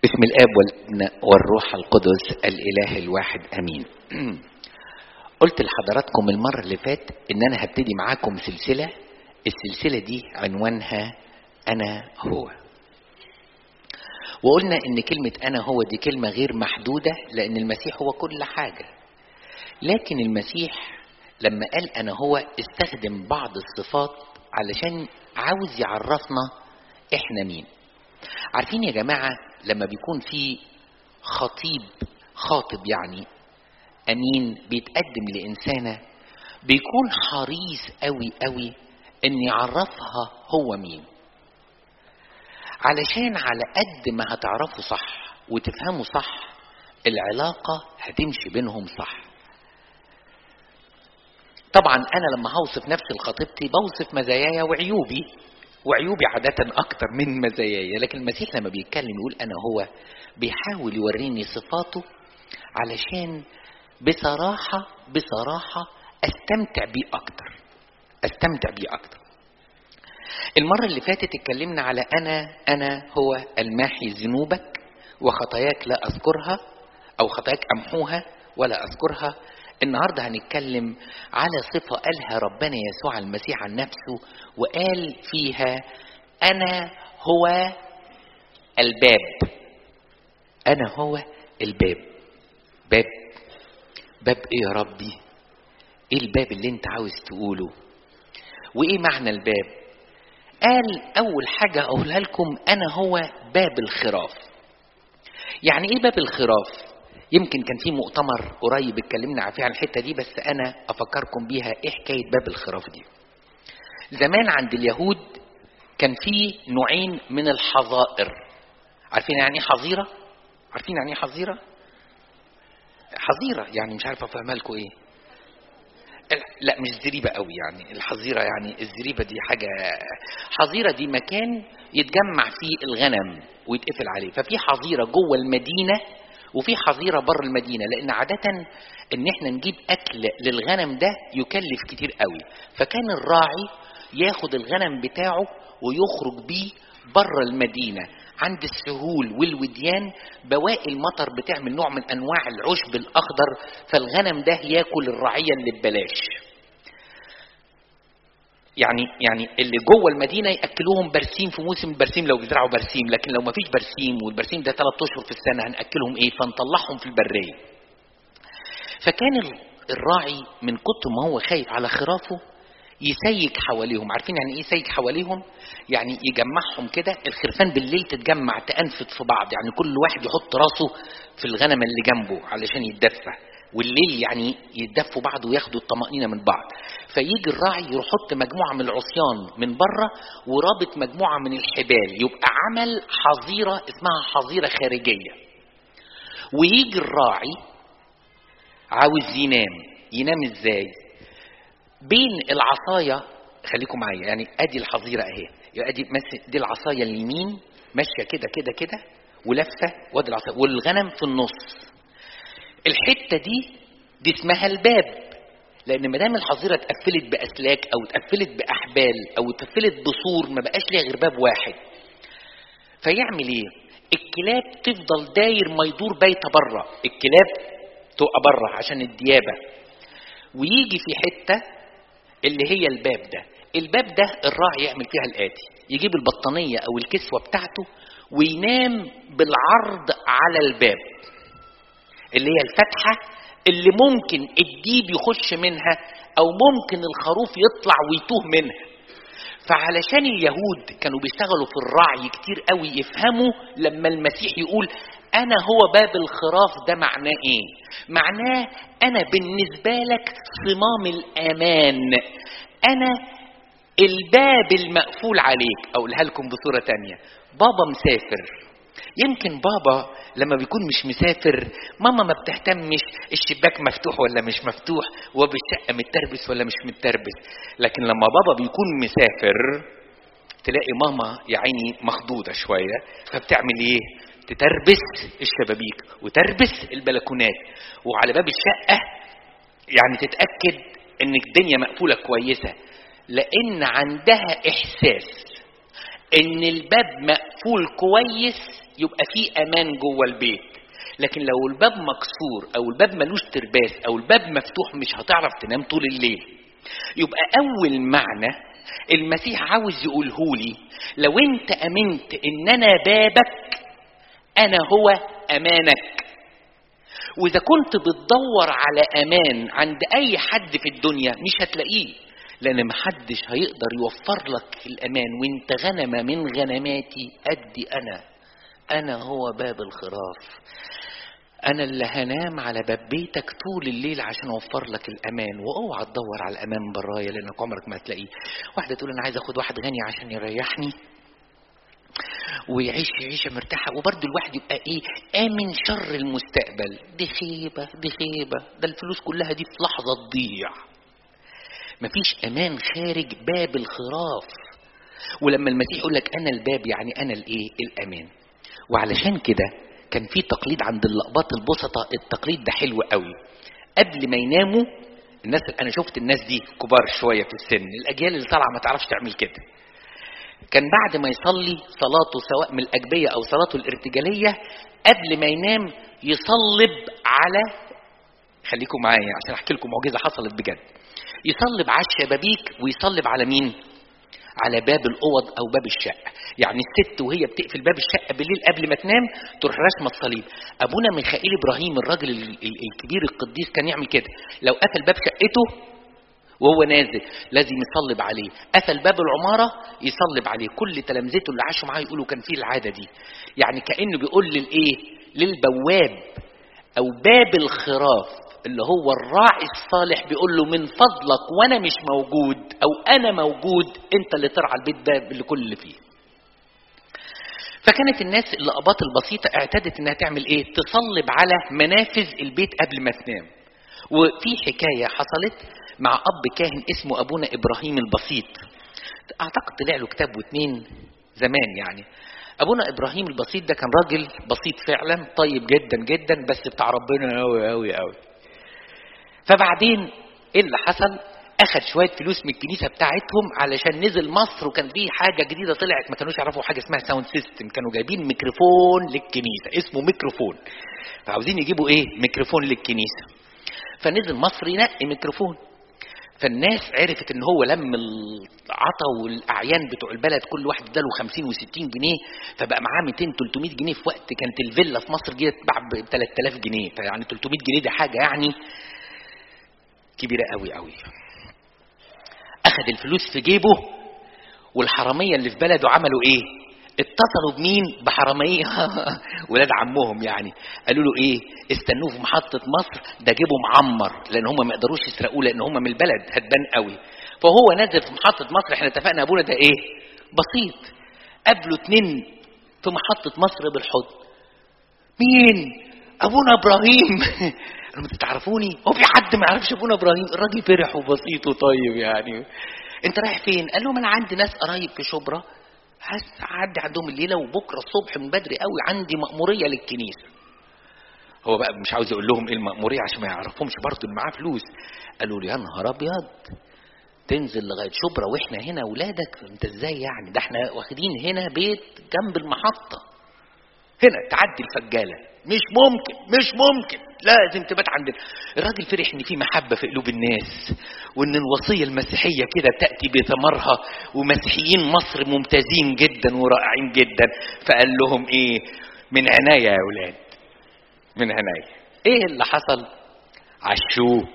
باسم الاب والابن والروح القدس الاله الواحد امين قلت لحضراتكم المره اللي فات ان انا هبتدي معاكم سلسله السلسله دي عنوانها انا هو وقلنا ان كلمه انا هو دي كلمه غير محدوده لان المسيح هو كل حاجه لكن المسيح لما قال انا هو استخدم بعض الصفات علشان عاوز يعرفنا احنا مين عارفين يا جماعه لما بيكون في خطيب خاطب يعني امين بيتقدم لانسانه بيكون حريص قوي قوي ان يعرفها هو مين علشان على قد ما هتعرفوا صح وتفهموا صح العلاقه هتمشي بينهم صح طبعا انا لما هوصف نفسي لخطيبتي بوصف مزاياي وعيوبي وعيوبي عادة أكتر من مزاياي لكن المسيح لما بيتكلم يقول أنا هو بيحاول يوريني صفاته علشان بصراحة بصراحة أستمتع بيه أكتر أستمتع بيه أكتر المرة اللي فاتت اتكلمنا على أنا أنا هو الماحي ذنوبك وخطاياك لا أذكرها أو خطاياك أمحوها ولا أذكرها النهارده هنتكلم على صفة قالها ربنا يسوع المسيح عن نفسه وقال فيها أنا هو الباب أنا هو الباب باب باب إيه يا ربي؟ إيه الباب اللي أنت عاوز تقوله؟ وإيه معنى الباب؟ قال أول حاجة أقولها لكم أنا هو باب الخراف يعني إيه باب الخراف؟ يمكن كان في مؤتمر قريب اتكلمنا فيه عن الحته دي بس انا افكركم بيها ايه حكايه باب الخراف دي زمان عند اليهود كان في نوعين من الحظائر عارفين يعني ايه حظيره عارفين يعني ايه حظيره حظيره يعني مش عارف افهمها لكم ايه لا مش زريبه قوي يعني الحظيره يعني الزريبه دي حاجه حظيره دي مكان يتجمع فيه الغنم ويتقفل عليه ففي حظيره جوه المدينه وفي حظيره بره المدينه لان عاده ان احنا نجيب اكل للغنم ده يكلف كتير قوي فكان الراعي ياخد الغنم بتاعه ويخرج بيه بره المدينه عند السهول والوديان بواقي المطر بتعمل نوع من انواع العشب الاخضر فالغنم ده ياكل الرعيه اللي ببلاش يعني يعني اللي جوه المدينه ياكلوهم برسيم في موسم البرسيم لو بيزرعوا برسيم لكن لو ما فيش برسيم والبرسيم ده ثلاث اشهر في السنه هناكلهم ايه فنطلعهم في البريه فكان الراعي من كتر ما هو خايف على خرافه يسيك حواليهم عارفين يعني ايه يسيك حواليهم يعني يجمعهم كده الخرفان بالليل تتجمع تأنفت في بعض يعني كل واحد يحط راسه في الغنم اللي جنبه علشان يتدفى والليل يعني يدفوا بعض وياخدوا الطمأنينة من بعض فيجي الراعي يحط مجموعة من العصيان من بره ورابط مجموعة من الحبال يبقى عمل حظيرة اسمها حظيرة خارجية ويجي الراعي عاوز ينام ينام ازاي بين العصاية خليكم معايا يعني ادي الحظيرة اهي ادي دي العصاية اليمين ماشية كده كده كده ولفة وادي العصاية والغنم في النص الحته دي دي اسمها الباب لان ما دام الحظيره اتقفلت باسلاك او اتقفلت باحبال او اتقفلت بسور ما بقاش ليها غير باب واحد فيعمل ايه الكلاب تفضل داير ما يدور بيته بره الكلاب تبقى بره عشان الديابه ويجي في حته اللي هي الباب ده الباب ده الراعي يعمل فيها الاتي يجيب البطانيه او الكسوه بتاعته وينام بالعرض على الباب اللي هي الفتحة اللي ممكن الديب يخش منها أو ممكن الخروف يطلع ويتوه منها فعلشان اليهود كانوا بيشتغلوا في الرعي كتير قوي يفهموا لما المسيح يقول أنا هو باب الخراف ده معناه إيه؟ معناه أنا بالنسبة لك صمام الأمان أنا الباب المقفول عليك أقولها لكم بصورة تانية بابا مسافر يمكن بابا لما بيكون مش مسافر ماما ما بتهتمش الشباك مفتوح ولا مش مفتوح وبالشقه متربس ولا مش متربس لكن لما بابا بيكون مسافر تلاقي ماما يا عيني مخضوضه شويه فبتعمل ايه تتربس الشبابيك وتربس البلكونات وعلى باب الشقه يعني تتاكد ان الدنيا مقفوله كويسه لان عندها احساس ان الباب مقفول كويس يبقى في امان جوه البيت لكن لو الباب مكسور او الباب ملوش ترباس او الباب مفتوح مش هتعرف تنام طول الليل يبقى اول معنى المسيح عاوز يقوله لي لو انت امنت ان انا بابك انا هو امانك واذا كنت بتدور على امان عند اي حد في الدنيا مش هتلاقيه لان محدش هيقدر يوفر لك الامان وانت غنمه من غنماتي ادي انا انا هو باب الخراف انا اللي هنام على باب بيتك طول الليل عشان اوفر لك الامان واوعى تدور على الامان برايا لانك عمرك ما هتلاقيه واحده تقول انا عايز اخد واحد غني عشان يريحني ويعيش عيشه مرتاحه وبرضه الواحد يبقى ايه امن شر المستقبل دي خيبه دي خيبه ده الفلوس كلها دي في لحظه تضيع مفيش امان خارج باب الخراف ولما المسيح يقول لك انا الباب يعني انا الايه الامان وعلشان كده كان في تقليد عند اللقباط البسطة التقليد ده حلو قوي قبل ما يناموا الناس انا شفت الناس دي كبار شويه في السن الاجيال اللي طالعه ما تعرفش تعمل كده كان بعد ما يصلي صلاته سواء من الاجبيه او صلاته الارتجاليه قبل ما ينام يصلب على خليكم معايا عشان احكي لكم معجزه حصلت بجد يصلب على الشبابيك ويصلب على مين على باب الاوض او باب الشقه يعني الست وهي بتقفل باب الشقه بالليل قبل ما تنام تروح راسمه الصليب ابونا ميخائيل ابراهيم الراجل الكبير القديس كان يعمل كده لو قفل باب شقته وهو نازل لازم يصلب عليه قفل باب العمارة يصلب عليه كل تلامذته اللي عاشوا معاه يقولوا كان فيه العادة دي يعني كأنه بيقول للإيه للبواب أو باب الخراف اللي هو الراعي الصالح بيقول له من فضلك وانا مش موجود او انا موجود انت اللي ترعى البيت ده بالكل اللي فيه فكانت الناس اللقبات البسيطة اعتادت انها تعمل ايه تصلب على منافذ البيت قبل ما تنام وفي حكاية حصلت مع اب كاهن اسمه ابونا ابراهيم البسيط اعتقد طلع له كتاب واتنين زمان يعني ابونا ابراهيم البسيط ده كان راجل بسيط فعلا طيب جدا جدا بس بتاع ربنا قوي قوي قوي فبعدين ايه اللي حصل اخد شويه فلوس من الكنيسه بتاعتهم علشان نزل مصر وكان في حاجه جديده طلعت ما كانوش يعرفوا حاجه اسمها ساوند سيستم كانوا جايبين ميكروفون للكنيسه اسمه ميكروفون فعاوزين يجيبوا ايه ميكروفون للكنيسه فنزل مصر ينقي ميكروفون فالناس عرفت ان هو لم العطا والاعيان بتوع البلد كل واحد اداله 50 و60 جنيه فبقى معاه 200 300 جنيه في وقت كانت الفيلا في مصر جت تتباع ب 3000 جنيه فيعني 300 جنيه دي حاجه يعني كبيره قوي قوي اخذ الفلوس في جيبه والحراميه اللي في بلده عملوا ايه اتصلوا بمين بحراميه ولاد عمهم يعني قالوا له ايه استنوه في محطه مصر ده جيبه معمر لان هم ما يقدروش يسرقوه لان هم من البلد هتبان قوي فهو نازل في محطه مصر احنا اتفقنا ابونا ده ايه بسيط قابلوا اتنين في محطه مصر بالحضن مين ابونا ابراهيم قالوا انتوا تعرفوني هو في حد ما يعرفش ابونا ابراهيم الراجل فرح وبسيط وطيب يعني انت رايح فين قال لهم انا عندي ناس قرايب في شبرا هعدي عندهم الليله وبكره الصبح من بدري قوي عندي مأموريه للكنيسه هو بقى مش عاوز يقول لهم ايه المأموريه عشان ما يعرفهمش برضه ان معاه فلوس قالوا لي يا نهار ابيض تنزل لغايه شبرا واحنا هنا اولادك انت ازاي يعني ده احنا واخدين هنا بيت جنب المحطه هنا تعدي الفجاله مش ممكن مش ممكن لازم تبات عندنا الراجل فرح ان في محبه في قلوب الناس وان الوصيه المسيحيه كده تاتي بثمرها ومسيحيين مصر ممتازين جدا ورائعين جدا فقال لهم ايه من عناية يا اولاد من عناية ايه اللي حصل عشوه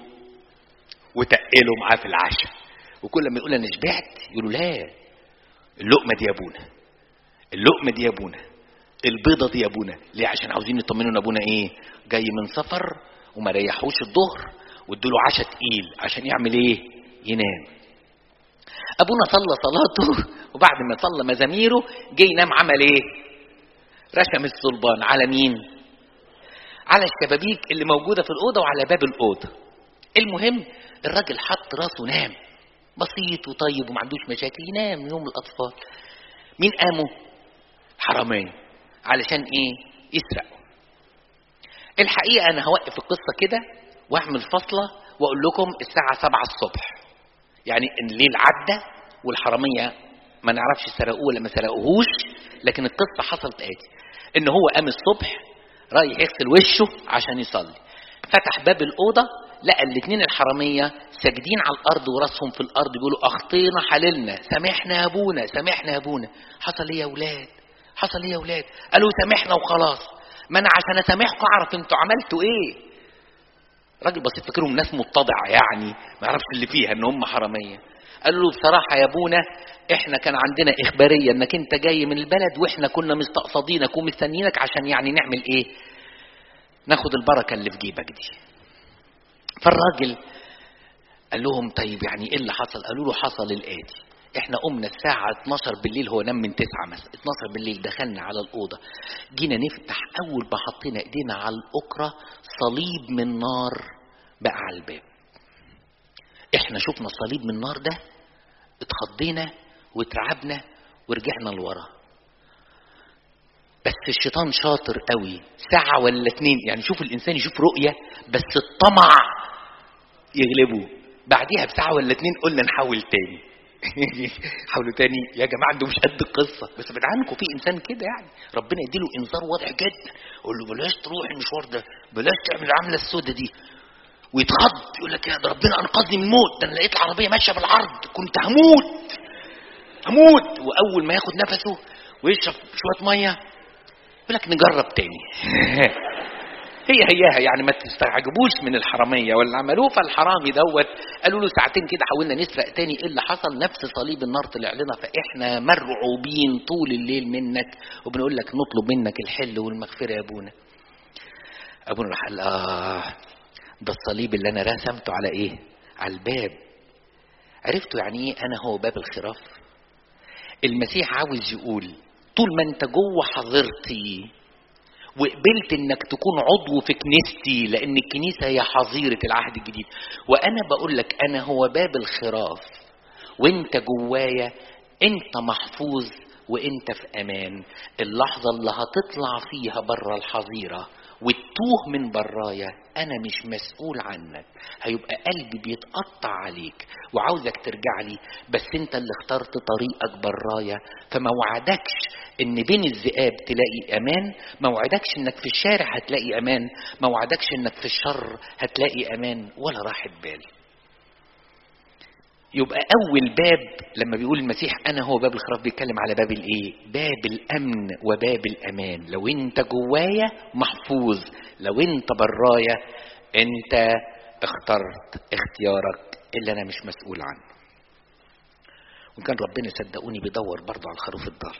وتقلوا معاه في العشاء وكل ما يقول انا شبعت يقولوا لا اللقمه دي يا ابونا اللقمه دي يا ابونا البيضه دي يا ابونا ليه عشان عاوزين يطمنوا ان ابونا ايه جاي من سفر وما ريحوش الظهر وادوا له عشاء تقيل عشان يعمل ايه ينام ابونا صلى صلاته وبعد ما صلى مزاميره جه ينام عمل ايه رشم الصلبان على مين على الشبابيك اللي موجوده في الاوضه وعلى باب الاوضه المهم الراجل حط راسه نام بسيط وطيب وما عندوش مشاكل ينام يوم الاطفال مين قاموا حرامين علشان ايه يسرقوا الحقيقه انا هوقف القصه كده واعمل فاصله واقول لكم الساعه 7 الصبح يعني الليل عدى والحراميه ما نعرفش سرقوه ولا ما سرقوهوش لكن القصه حصلت اتي ان هو قام الصبح رايح يغسل وشه عشان يصلي فتح باب الاوضه لقى الاثنين الحراميه ساجدين على الارض وراسهم في الارض بيقولوا اخطينا حللنا سامحنا يا ابونا سامحنا يا ابونا حصل ايه يا اولاد حصل ايه يا اولاد قالوا سامحنا وخلاص ما انا عشان اسامحكم اعرف انتوا عملتوا ايه راجل بسيط فاكرهم ناس متضعه يعني ما يعرفش اللي فيها ان هم حراميه قالوا له بصراحه يا ابونا احنا كان عندنا اخباريه انك انت جاي من البلد واحنا كنا مستقصدينك ومستنيينك عشان يعني نعمل ايه ناخد البركه اللي في جيبك دي فالراجل قال لهم طيب يعني ايه اللي حصل قالوا له حصل الاتي احنا قمنا الساعة 12 بالليل هو نام من 9 مثلا 12 بالليل دخلنا على الأوضة جينا نفتح أول ما حطينا إيدينا على الأكرة صليب من نار بقى على الباب احنا شفنا الصليب من النار ده اتخضينا واترعبنا ورجعنا لورا بس الشيطان شاطر قوي ساعة ولا اتنين يعني شوف الإنسان يشوف رؤية بس الطمع يغلبه بعديها بساعة ولا اتنين قلنا نحاول تاني حاولوا تاني يا جماعة انتوا مش قد القصة بس بعد عنكم في إنسان كده يعني ربنا يديله إنذار واضح جدا يقول له بلاش تروح المشوار ده بلاش تعمل العملة السودة دي ويتخض يقول لك يا ده ربنا انقذني من الموت ده انا لقيت العربيه ماشيه بالعرض كنت هموت هموت واول ما ياخد نفسه ويشرب شويه ميه يقول لك نجرب تاني هي هياها يعني ما تستعجبوش من الحراميه واللي عملوه فالحرامي دوت قالوا له ساعتين كده حاولنا نسرق تاني ايه اللي حصل نفس صليب النار طلع لنا فاحنا مرعوبين طول الليل منك وبنقول لك نطلب منك الحل والمغفره يا ابونا ابونا راح قال اه ده الصليب اللي انا رسمته على ايه على الباب عرفتوا يعني ايه انا هو باب الخراف المسيح عاوز يقول طول ما انت جوه حظيرتي وقبلت انك تكون عضو في كنيستي لان الكنيسه هي حظيره العهد الجديد وانا بقول لك انا هو باب الخراف وانت جوايا انت محفوظ وانت في امان اللحظه اللي هتطلع فيها بره الحظيره وتتوه من برايا انا مش مسؤول عنك هيبقى قلبي بيتقطع عليك وعاوزك ترجع لي بس انت اللي اخترت طريقك برايا فما وعدكش ان بين الذئاب تلاقي امان ما وعدكش انك في الشارع هتلاقي امان ما وعدكش انك في الشر هتلاقي امان ولا راحة بال يبقى اول باب لما بيقول المسيح انا هو باب الخراف بيتكلم على باب الايه باب الامن وباب الامان لو انت جوايا محفوظ لو انت برايا انت اخترت اختيارك اللي انا مش مسؤول عنه وكان ربنا صدقوني بيدور برضه على الخروف الضال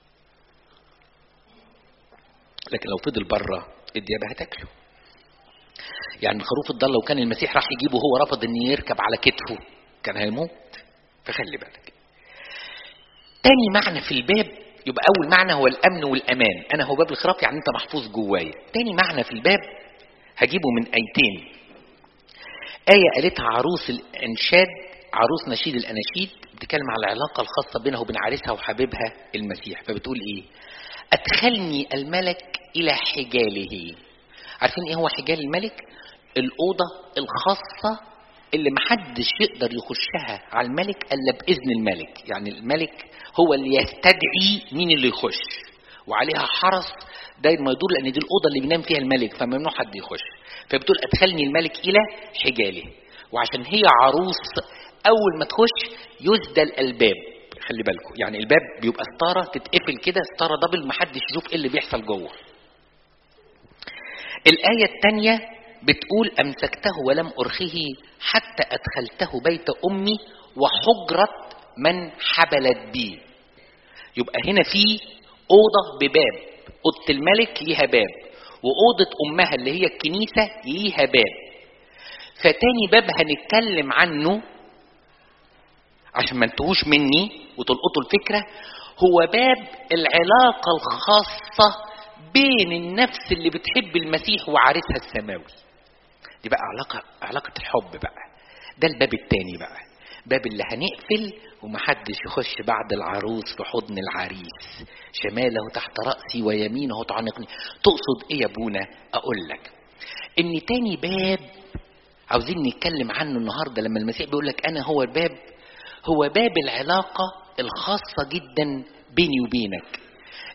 لكن لو فضل بره الديابه هتاكله يعني الخروف الضال لو كان المسيح راح يجيبه هو رفض ان يركب على كتفه كان هيموت فخلي بالك تاني معنى في الباب يبقى اول معنى هو الامن والامان انا هو باب الخراف يعني انت محفوظ جوايا تاني معنى في الباب هجيبه من ايتين آية قالتها عروس الإنشاد عروس نشيد الأناشيد بتتكلم على العلاقة الخاصة بينها وبين عريسها وحبيبها المسيح فبتقول إيه أدخلني الملك إلى حجاله عارفين إيه هو حجال الملك الأوضة الخاصة اللي محدش يقدر يخشها على الملك الا باذن الملك يعني الملك هو اللي يستدعي مين اللي يخش وعليها حرس داير ما يدور لان دي الاوضه اللي بينام فيها الملك فممنوع حد يخش فبتقول ادخلني الملك الى حجاله وعشان هي عروس اول ما تخش يسدل الباب خلي بالكم يعني الباب بيبقى ستاره تتقفل كده ستاره دبل محدش يشوف ايه اللي بيحصل جوه الايه الثانيه بتقول أمسكته ولم أرخه حتى أدخلته بيت أمي وحجرة من حبلت بي يبقى هنا في أوضة بباب أوضة الملك ليها باب وأوضة أمها اللي هي الكنيسة ليها باب فتاني باب هنتكلم عنه عشان ما انتهوش مني وتلقطوا الفكرة هو باب العلاقة الخاصة بين النفس اللي بتحب المسيح وعارفها السماوي دي بقى علاقة علاقة الحب بقى ده الباب التاني بقى باب اللي هنقفل ومحدش يخش بعد العروس في حضن العريس شماله تحت رأسي ويمينه تعنقني تقصد ايه يا ابونا اقول لك ان تاني باب عاوزين نتكلم عنه النهاردة لما المسيح بيقول لك انا هو الباب هو باب العلاقة الخاصة جدا بيني وبينك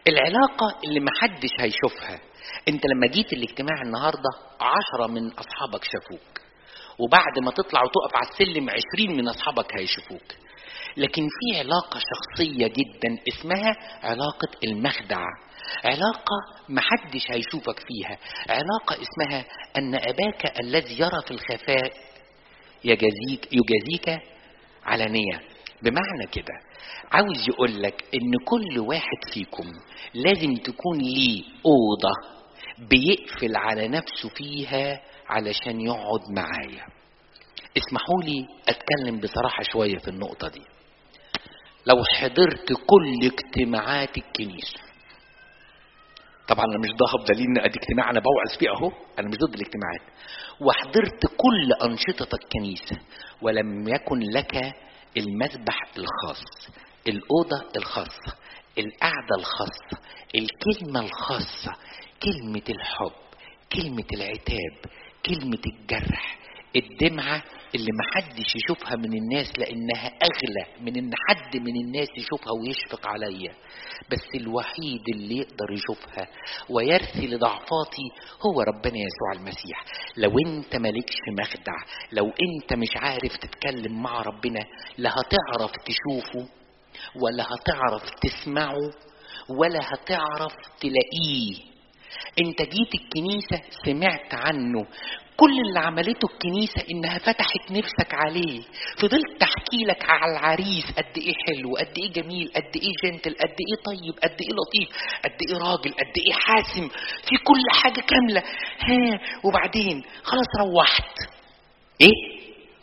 العلاقة اللي محدش هيشوفها انت لما جيت الاجتماع النهاردة عشرة من اصحابك شافوك وبعد ما تطلع وتقف على السلم عشرين من اصحابك هيشوفوك لكن في علاقة شخصية جدا اسمها علاقة المخدع علاقة محدش هيشوفك فيها علاقة اسمها أن أباك الذي يرى في الخفاء يجازيك يجازيك علانية بمعنى كده عاوز يقول لك ان كل واحد فيكم لازم تكون ليه اوضه بيقفل على نفسه فيها علشان يقعد معايا اسمحوا لي اتكلم بصراحه شويه في النقطه دي لو حضرت كل اجتماعات الكنيسه طبعا انا مش ضاهب دليل ان ادي اجتماع انا بوعظ فيه اهو انا مش ضد الاجتماعات وحضرت كل انشطه الكنيسه ولم يكن لك المذبح الخاص الأوضة الخاصة القعدة الخاصة الكلمة الخاصة كلمة الحب كلمة العتاب كلمة الجرح الدمعة اللي محدش يشوفها من الناس لأنها أغلى من إن حد من الناس يشوفها ويشفق عليا بس الوحيد اللي يقدر يشوفها ويرثي لضعفاتي هو ربنا يسوع المسيح لو انت مالكش مخدع لو انت مش عارف تتكلم مع ربنا لا هتعرف تشوفه ولا هتعرف تسمعه ولا هتعرف تلاقيه انت جيت الكنيسة سمعت عنه كل اللي عملته الكنيسة انها فتحت نفسك عليه فضلت تحكي لك على العريس قد ايه حلو قد ايه جميل قد ايه جنتل قد ايه طيب قد ايه لطيف قد ايه راجل قد ايه حاسم في كل حاجة كاملة ها وبعدين خلاص روحت ايه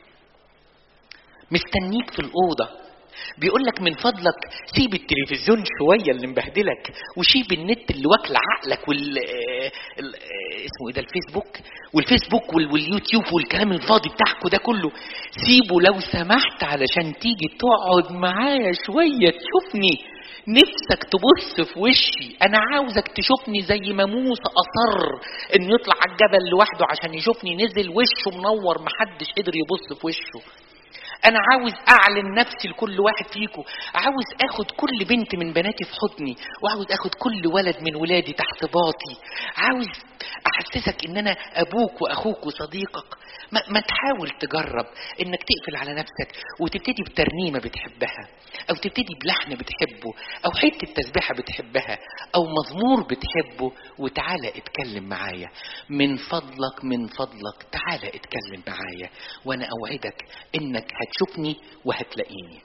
مستنيك في الأوضة بيقول لك من فضلك سيب التلفزيون شويه اللي مبهدلك وسيب النت اللي واكل عقلك وال ال... اسمه ايه ده الفيسبوك والفيسبوك وال... واليوتيوب والكلام الفاضي بتاعكوا ده كله سيبه لو سمحت علشان تيجي تقعد معايا شويه تشوفني نفسك تبص في وشي انا عاوزك تشوفني زي ما موسى اصر انه يطلع على الجبل لوحده عشان يشوفني نزل وشه منور محدش قدر يبص في وشه انا عاوز اعلن نفسي لكل واحد فيكم عاوز اخد كل بنت من بناتي في حضني وعاوز اخد كل ولد من ولادي تحت باطي عاوز احسسك ان انا ابوك واخوك وصديقك ما, ما تحاول تجرب انك تقفل على نفسك وتبتدي بترنيمه بتحبها او تبتدي بلحن بتحبه او حته تسبيحه بتحبها او مزمور بتحبه وتعالى اتكلم معايا من فضلك من فضلك تعالى اتكلم معايا وانا اوعدك انك هتشوفني وهتلاقيني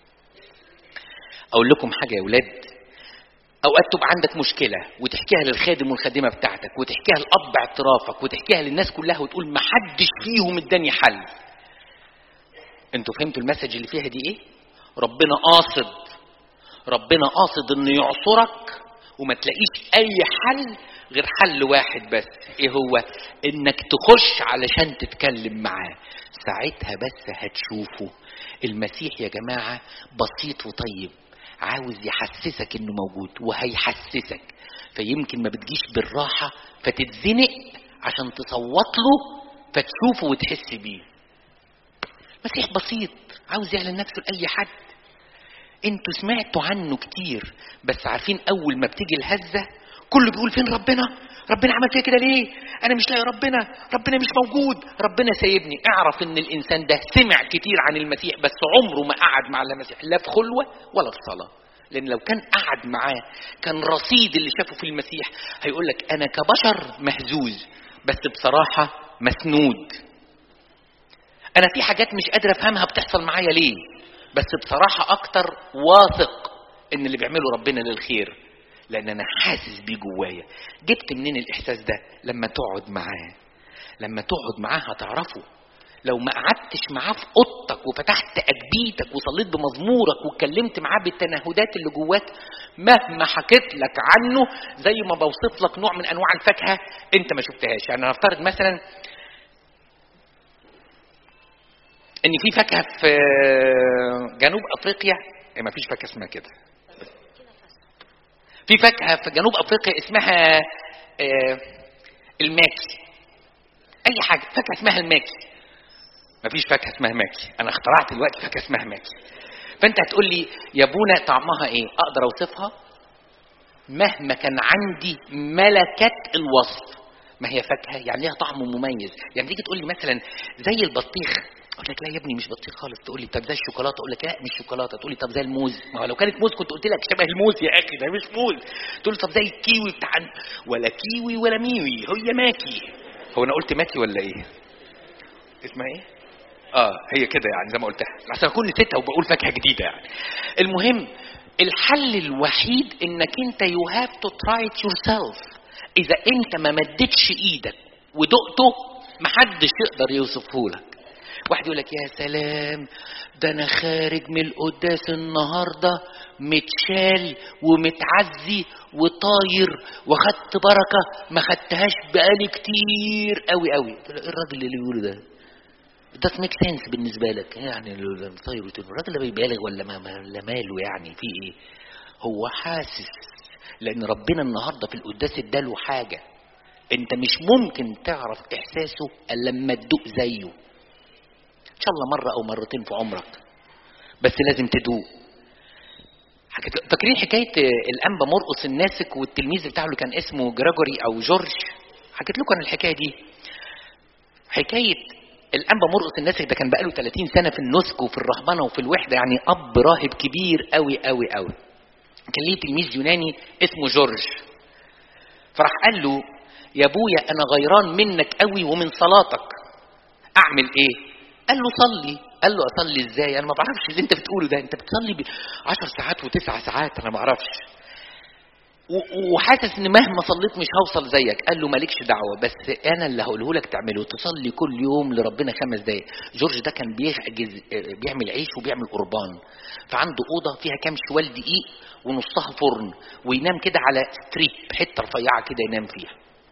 اقول لكم حاجه يا ولاد اوقات تبقى عندك مشكله وتحكيها للخادم والخادمه بتاعتك وتحكيها لاب اعترافك وتحكيها للناس كلها وتقول ما حدش فيهم اداني حل انتوا فهمتوا المسج اللي فيها دي ايه ربنا قاصد ربنا قاصد انه يعصرك وما تلاقيش اي حل غير حل واحد بس ايه هو انك تخش علشان تتكلم معاه ساعتها بس هتشوفه المسيح يا جماعه بسيط وطيب عاوز يحسسك انه موجود وهيحسسك فيمكن ما بتجيش بالراحة فتتزنق عشان تصوت له فتشوفه وتحس بيه مسيح بسيط عاوز يعلن نفسه لأي حد انتوا سمعتوا عنه كتير بس عارفين اول ما بتيجي الهزة كله بيقول فين ربنا ربنا عمل فيا كده ليه انا مش لاقي ربنا ربنا مش موجود ربنا سايبني اعرف ان الانسان ده سمع كتير عن المسيح بس عمره ما قعد مع المسيح لا في خلوه ولا في صلاه لان لو كان قعد معاه كان رصيد اللي شافه في المسيح هيقول لك انا كبشر مهزوز بس بصراحه مسنود انا في حاجات مش قادر افهمها بتحصل معايا ليه بس بصراحه اكتر واثق ان اللي بيعمله ربنا للخير لان انا حاسس بيه جوايا جبت منين الاحساس ده لما تقعد معاه لما تقعد معاه هتعرفه لو ما قعدتش معاه في اوضتك وفتحت اجبيتك وصليت بمزمورك واتكلمت معاه بالتنهدات اللي جواك مهما حكيت لك عنه زي ما بوصف لك نوع من انواع الفاكهه انت ما شفتهاش يعني نفترض مثلا ان في فاكهه في جنوب افريقيا ما فيش فاكهه اسمها كده في فاكهه في جنوب افريقيا اسمها آه الماكي اي حاجه فاكهه اسمها الماكي مفيش فاكهه اسمها ماكي انا اخترعت دلوقتي فاكهه اسمها ماكي فانت هتقول لي يا بونا طعمها ايه اقدر اوصفها مهما كان عندي ملكة الوصف ما هي فاكهة يعني ليها طعم مميز يعني تيجي تقول لي مثلا زي البطيخ اقول لك لا يا ابني مش بطيخ خالص تقول لي طب زي الشوكولاته اقول لك لا مش شوكولاته تقول لي طب زي الموز ما هو لو كانت موز كنت قلت لك شبه الموز يا اخي ده مش موز تقول لي طب زي الكيوي بتاع ولا كيوي ولا ميوي هي ماكي هو انا قلت ماكي ولا ايه اسمها ايه اه هي كده يعني زي ما قلتها عشان اكون نسيتها وبقول فاكهه جديده يعني المهم الحل الوحيد انك انت يو هاف تو تراي ات يور سيلف اذا انت ما مدتش ايدك ودقته محدش يقدر يوصفه لك واحد يقول لك يا سلام ده انا خارج من القداس النهارده متشال ومتعزي وطاير واخدت بركه ما خدتهاش بقالي كتير قوي قوي ايه الراجل اللي بيقوله ده ده ميك سنس بالنسبه لك يعني الطاير وتقول الراجل ده بيبالغ ولا ما ولا ماله يعني في ايه هو حاسس لان ربنا النهارده في القداس اداله حاجه انت مش ممكن تعرف احساسه الا لما تدوق زيه ان شاء الله مره او مرتين في عمرك بس لازم تدوق فاكرين حكايه الانبا مرقص الناسك والتلميذ بتاعه اللي كان اسمه جراجوري او جورج حكيت لكم عن الحكايه دي حكايه الانبا مرقص الناسك ده كان بقاله 30 سنه في النسك وفي الرهبنه وفي الوحده يعني اب راهب كبير قوي قوي قوي كان ليه تلميذ يوناني اسمه جورج فراح قال له يا ابويا انا غيران منك قوي ومن صلاتك اعمل ايه قال له صلي قال له اصلي ازاي انا ما بعرفش اللي انت بتقوله ده انت بتصلي ب 10 ساعات وتسع ساعات انا ما اعرفش وحاسس ان مهما صليت مش هوصل زيك قال له مالكش دعوه بس انا اللي هقوله لك تعمله تصلي كل يوم لربنا خمس دقايق جورج ده كان بيحجز بيعمل عيش وبيعمل قربان فعنده اوضه فيها كام شوال دقيق ونصها فرن وينام كده على ستريب حته رفيعه كده ينام فيها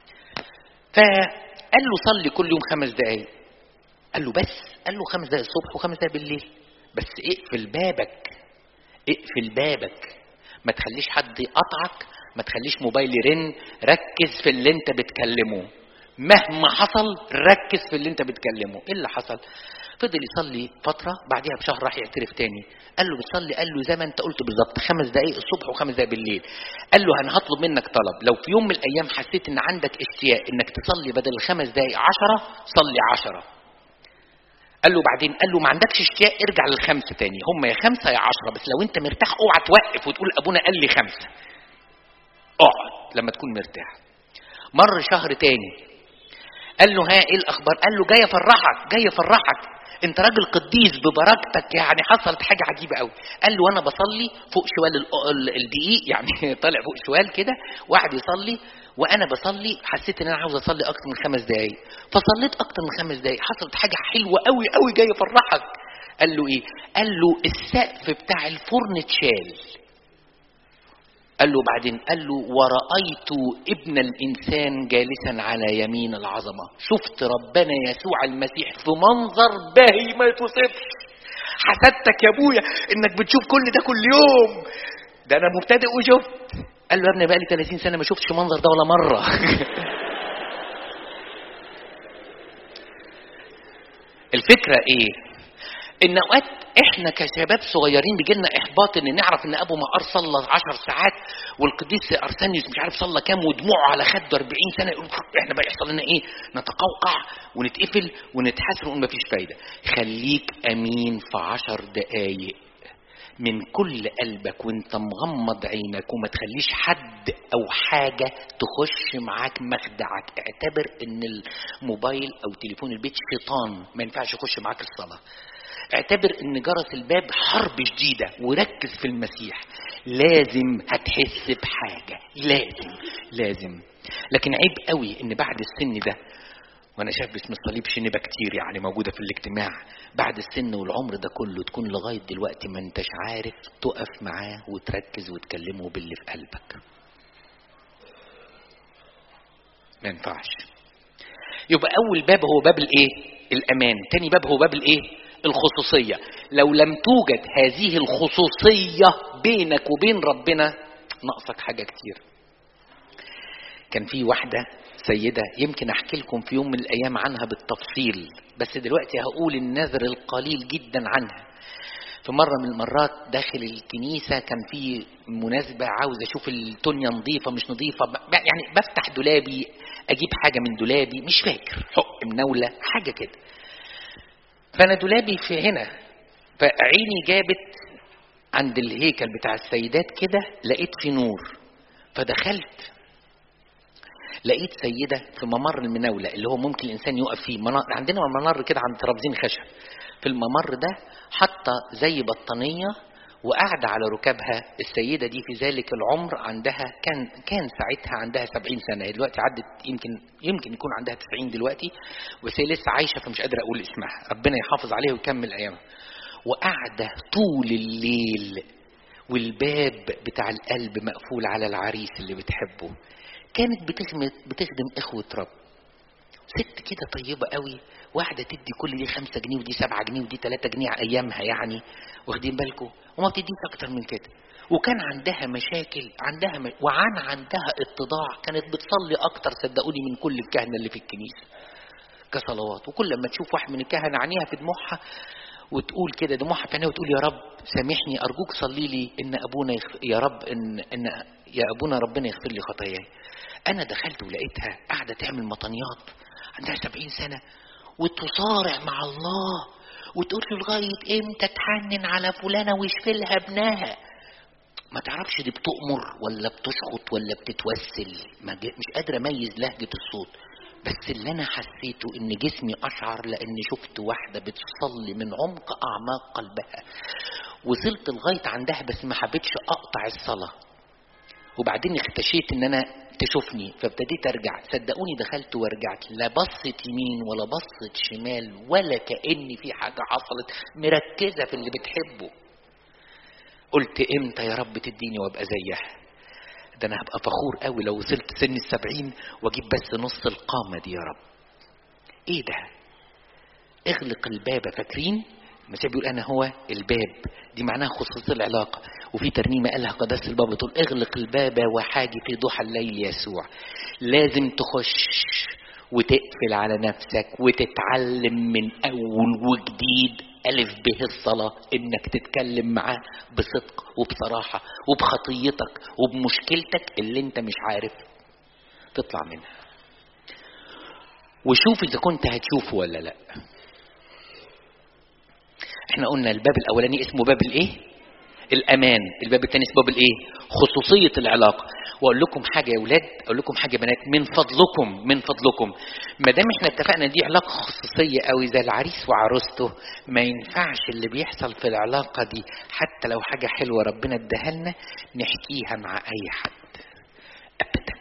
فقال له صلي كل يوم خمس دقايق قال له بس قال له خمس دقايق الصبح وخمس دقايق بالليل بس اقفل بابك اقفل بابك ما تخليش حد يقطعك ما تخليش موبايل يرن ركز في اللي انت بتكلمه مهما حصل ركز في اللي انت بتكلمه ايه اللي حصل فضل يصلي فترة بعدها بشهر راح يعترف تاني قال له بتصلي قال له زي ما انت قلت بالظبط خمس دقايق الصبح وخمس دقايق بالليل قال له انا هطلب منك طلب لو في يوم من الايام حسيت ان عندك اشتياق انك تصلي بدل الخمس دقايق عشرة صلي عشرة قال له بعدين قال له ما عندكش اشتياق ارجع للخمسة تاني هم يا خمسة يا عشرة بس لو انت مرتاح اوعى توقف وتقول ابونا قال لي خمسة اقعد لما تكون مرتاح مر شهر تاني قال له ها ايه الاخبار قال له جاي افرحك جاي افرحك انت راجل قديس ببركتك يعني حصلت حاجه عجيبه قوي قال له انا بصلي فوق شوال الدقيق يعني طالع فوق شوال كده وقعد يصلي وانا بصلي حسيت ان انا عاوز اصلي اكتر من خمس دقايق فصليت اكتر من خمس دقايق حصلت حاجه حلوه قوي قوي جاي افرحك قال له ايه قال له السقف بتاع الفرن اتشال قال له بعدين قال له ورأيت ابن الإنسان جالسا على يمين العظمة شفت ربنا يسوع المسيح في منظر باهي ما يتوصفش حسدتك يا ابويا انك بتشوف كل ده كل يوم ده انا مبتدئ وشفت قال له يا ابني بقالي 30 سنه ما شفتش المنظر ده ولا مره الفكره ايه ان اوقات احنا كشباب صغيرين بيجي لنا احباط ان نعرف ان ابو مقار صلى 10 ساعات والقديس ارسانيوس مش عارف صلى كام ودموعه على خده 40 سنه يقول احنا بقى يحصل لنا ايه؟ نتقوقع ونتقفل ونتحاسب ونقول مفيش فايده. خليك امين في 10 دقائق من كل قلبك وانت مغمض عينك وما تخليش حد او حاجة تخش معاك مخدعك اعتبر ان الموبايل او تليفون البيت شيطان ما ينفعش يخش معاك الصلاة اعتبر ان جرس الباب حرب شديدة وركز في المسيح لازم هتحس بحاجة لازم لازم لكن عيب قوي ان بعد السن ده وانا شايف باسم الصليب شنبه كتير يعني موجوده في الاجتماع بعد السن والعمر ده كله تكون لغايه دلوقتي ما انتش عارف تقف معاه وتركز وتكلمه باللي في قلبك ما ينفعش يبقى اول باب هو باب الايه الامان تاني باب هو باب الايه الخصوصيه لو لم توجد هذه الخصوصيه بينك وبين ربنا ناقصك حاجه كتير كان في واحده سيدة يمكن أحكي لكم في يوم من الأيام عنها بالتفصيل بس دلوقتي هقول النذر القليل جدا عنها في مرة من المرات داخل الكنيسة كان في مناسبة عاوز أشوف التونيا نظيفة مش نظيفة ب- يعني بفتح دولابي أجيب حاجة من دولابي مش فاكر حق منولة حاجة كده فأنا دولابي في هنا فعيني جابت عند الهيكل بتاع السيدات كده لقيت في نور فدخلت لقيت سيدة في ممر المناولة اللي هو ممكن الإنسان يقف فيه منار عندنا ممر كده عند ترابزين خشب في الممر ده حاطة زي بطانية وقاعدة على ركابها السيدة دي في ذلك العمر عندها كان كان ساعتها عندها 70 سنة هي دلوقتي عدت يمكن يمكن يكون عندها 90 دلوقتي بس هي لسه عايشة فمش قادرة أقول اسمها ربنا يحافظ عليها ويكمل أيامها وقاعدة طول الليل والباب بتاع القلب مقفول على العريس اللي بتحبه كانت بتخدم بتخدم اخوة رب ست كده طيبة قوي واحدة تدي كل دي خمسة جنيه ودي سبعة جنيه ودي تلاتة جنيه على أيامها يعني واخدين بالكم وما بتديش أكتر من كده وكان عندها مشاكل عندها م... وعن عندها اتضاع كانت بتصلي أكتر صدقوني من كل الكهنة اللي في الكنيسة كصلوات وكل لما تشوف واحد من الكهنة عينيها في دموعها وتقول كده دموعها في عينيها وتقول يا رب سامحني أرجوك صلي لي إن أبونا يغفر يا رب إن إن يا أبونا ربنا يغفر لي خطاياي أنا دخلت ولقيتها قاعدة تعمل مطنيات عندها سبعين سنة وتصارع مع الله وتقول له لغاية امتى تحنن على فلانة ويشفي لها ابنها ما تعرفش دي بتؤمر ولا بتشخط ولا بتتوسل ما ج- مش قادر اميز لهجة الصوت بس اللي انا حسيته ان جسمي اشعر لان شفت واحدة بتصلي من عمق اعماق قلبها وصلت لغاية عندها بس ما حبيتش اقطع الصلاة وبعدين اختشيت ان انا تشوفني فابتديت ارجع صدقوني دخلت ورجعت لا بصت يمين ولا بصت شمال ولا كأن في حاجة حصلت مركزة في اللي بتحبه قلت امتى يا رب تديني وابقى زيها ده انا هبقى فخور قوي لو وصلت سن السبعين واجيب بس نص القامة دي يا رب ايه ده اغلق الباب فاكرين المسيح بيقول انا هو الباب دي معناها خصوصية العلاقة وفي ترنيمة قالها قداسة الباب بتقول اغلق الباب وحاجي في ضحى الليل يسوع لازم تخش وتقفل على نفسك وتتعلم من اول وجديد الف به الصلاة انك تتكلم معاه بصدق وبصراحة وبخطيتك وبمشكلتك اللي انت مش عارف تطلع منها وشوف اذا كنت هتشوفه ولا لا احنا قلنا الباب الاولاني اسمه باب الايه الامان الباب الثاني اسمه باب الايه خصوصيه العلاقه واقول لكم حاجه يا اولاد اقول لكم حاجه يا بنات من فضلكم من فضلكم ما دام احنا اتفقنا دي علاقه خصوصيه قوي زي العريس وعروسته ما ينفعش اللي بيحصل في العلاقه دي حتى لو حاجه حلوه ربنا اداها لنا نحكيها مع اي حد ابدا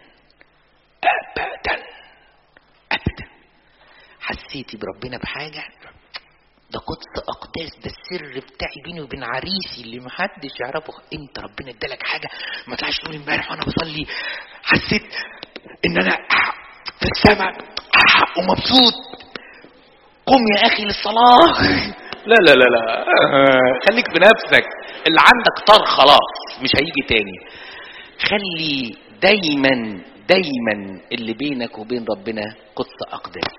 ابدا ابدا حسيتي بربنا بحاجه ده قدس اقداس ده السر بتاعي بيني وبين عريسي اللي محدش يعرفه انت ربنا ادالك حاجه ما طلعش تقول امبارح وانا بصلي حسيت ان انا في السماء ومبسوط قم يا اخي للصلاه لا لا لا لا خليك بنفسك اللي عندك طار خلاص مش هيجي تاني خلي دايما دايما اللي بينك وبين ربنا قدس اقداس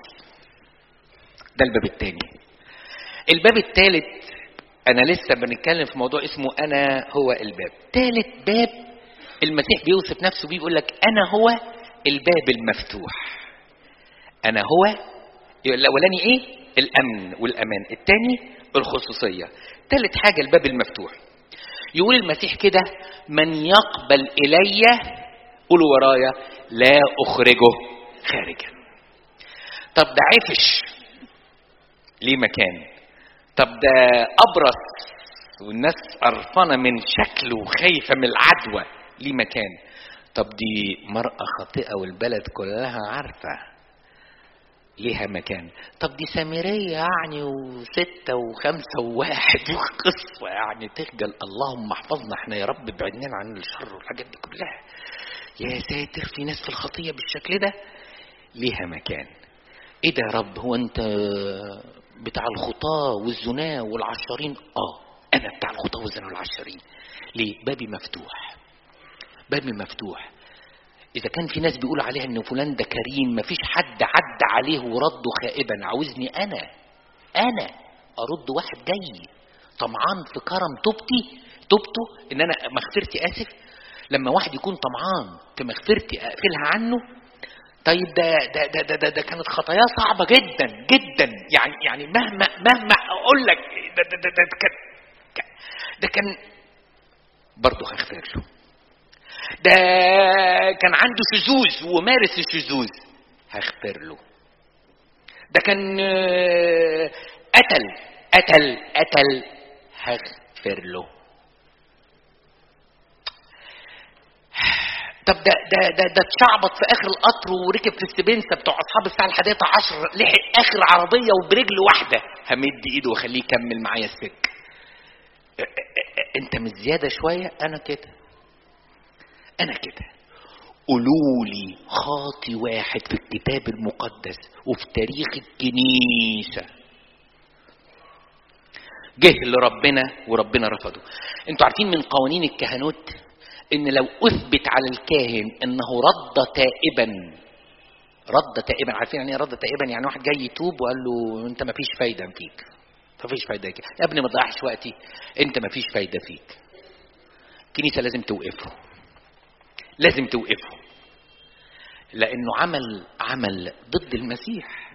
ده الباب التاني الباب الثالث انا لسه بنتكلم في موضوع اسمه انا هو الباب ثالث باب المسيح بيوصف نفسه بيقول لك انا هو الباب المفتوح انا هو الاولاني ايه الامن والامان الثاني الخصوصيه ثالث حاجه الباب المفتوح يقول المسيح كده من يقبل الي قولوا ورايا لا اخرجه خارجا طب ده عفش ليه مكان طب ده ابرص والناس قرفانه من شكله وخايفه من العدوى ليه مكان طب دي مرأة خاطئة والبلد كلها عارفة ليها مكان طب دي سامرية يعني وستة وخمسة وواحد وقصة يعني تخجل اللهم احفظنا احنا يا رب ابعدنا عن الشر والحاجات دي كلها يا ساتر في ناس في الخطية بالشكل ده ليها مكان ايه ده يا رب هو انت بتاع الخطاة والزناة والعشارين اه انا بتاع الخطاة والزنا والعشارين ليه بابي مفتوح بابي مفتوح اذا كان في ناس بيقولوا عليها ان فلان ده كريم مفيش حد عدى عليه ورده خائبا عاوزني انا انا ارد واحد جاي طمعان في كرم توبتي توبته ان انا مغفرتي اسف لما واحد يكون طمعان في مغفرتي اقفلها عنه طيب ده ده ده ده, ده, ده كانت خطاياه صعبه جدا جدا يعني يعني مهما مهما اقول لك ده ده ده, ده, ده كان ده كان برضه هغفر له ده كان عنده شذوذ ومارس الشذوذ هغفر له ده كان قتل قتل قتل هغفر له طب ده ده ده ده اتشعبط في اخر القطر وركب في السبنسه بتوع اصحاب الساعه الحادية عشر لحق اخر عربيه وبرجل واحده همد ايده واخليه يكمل معايا السك انت مش زياده شويه انا كده انا كده قولوا لي خاطي واحد في الكتاب المقدس وفي تاريخ الكنيسه جه لربنا وربنا رفضه انتوا عارفين من قوانين الكهنوت ان لو اثبت على الكاهن انه رد تائبا رد تائبا عارفين يعني ايه رد تائبا يعني واحد جاي يتوب وقال له انت ما فيش فايده فيك ما فيش فايده فيك يا ابني ما تضيعش وقتي انت ما فيش فايده فيك الكنيسه لازم توقفه لازم توقفه لانه عمل عمل ضد المسيح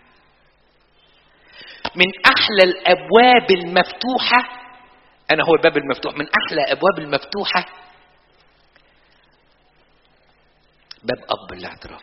من احلى الابواب المفتوحه انا هو الباب المفتوح من احلى ابواب المفتوحه باب اب الاعتراف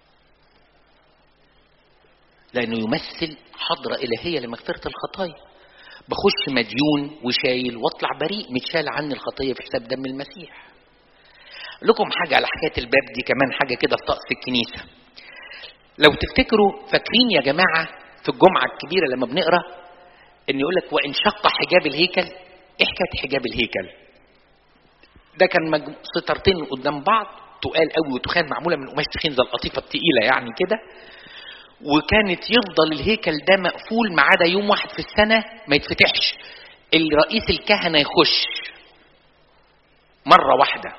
لانه يمثل حضره الهيه لمغفره الخطايا بخش مديون وشايل واطلع بريء متشال عني الخطيه في حساب دم المسيح لكم حاجه على حكايه الباب دي كمان حاجه كده في طقس الكنيسه لو تفتكروا فاكرين يا جماعه في الجمعه الكبيره لما بنقرا ان يقول لك وان شق حجاب الهيكل ايه حكايه حجاب الهيكل ده كان مج... سترتين قدام بعض تقال قوي وتخان معموله من قماش تخين زي القطيفه التقيله يعني كده وكانت يفضل الهيكل ده مقفول ما عدا يوم واحد في السنه ما يتفتحش الرئيس الكهنه يخش مره واحده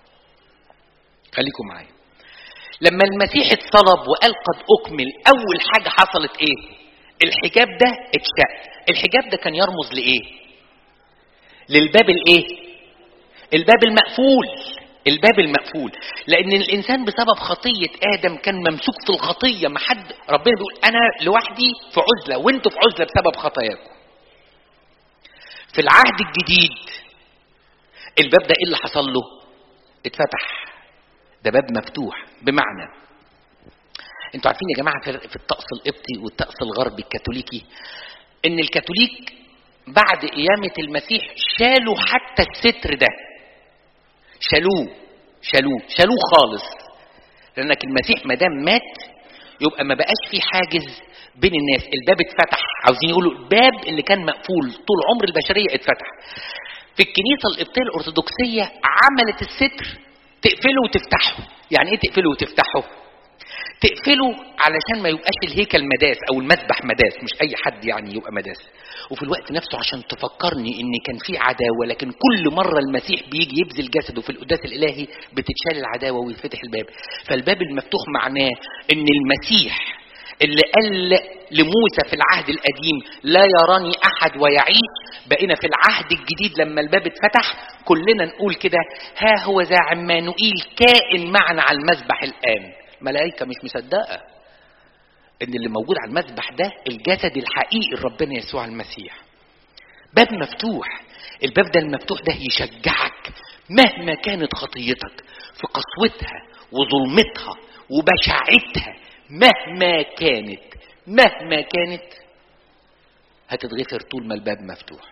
خليكم معايا لما المسيح اتصلب وقال قد اكمل اول حاجه حصلت ايه الحجاب ده اتشق الحجاب ده كان يرمز لايه للباب الايه الباب المقفول الباب المقفول لان الانسان بسبب خطيه ادم كان ممسوك في الخطيه ما حد ربنا بيقول انا لوحدي في عزله وانتوا في عزله بسبب خطاياكم في العهد الجديد الباب ده ايه اللي حصل له اتفتح ده باب مفتوح بمعنى انتوا عارفين يا جماعه في الطقس القبطي والطقس الغربي الكاثوليكي ان الكاثوليك بعد قيامه المسيح شالوا حتى الستر ده شالوه شالوه شالوه خالص لانك المسيح ما دام مات يبقى ما بقاش في حاجز بين الناس الباب اتفتح عاوزين يقولوا الباب اللي كان مقفول طول عمر البشريه اتفتح في الكنيسه القبطيه الارثوذكسيه عملت الستر تقفله وتفتحه يعني ايه تقفله وتفتحه تقفله علشان ما يبقاش الهيكل مداس او المذبح مداس مش اي حد يعني يبقى مداس وفي الوقت نفسه عشان تفكرني ان كان في عداوه لكن كل مره المسيح بيجي يبذل جسده في القداس الالهي بتتشال العداوه ويتفتح الباب فالباب المفتوح معناه ان المسيح اللي قال لموسى في العهد القديم لا يراني احد ويعيش بقينا في العهد الجديد لما الباب اتفتح كلنا نقول كده ها هو ذا عمانوئيل كائن معنا على المذبح الان ملائكه مش مصدقه ان اللي موجود على المذبح ده الجسد الحقيقي لربنا يسوع المسيح باب مفتوح الباب ده المفتوح ده يشجعك مهما كانت خطيتك في قسوتها وظلمتها وبشاعتها مهما كانت مهما كانت هتتغفر طول ما الباب مفتوح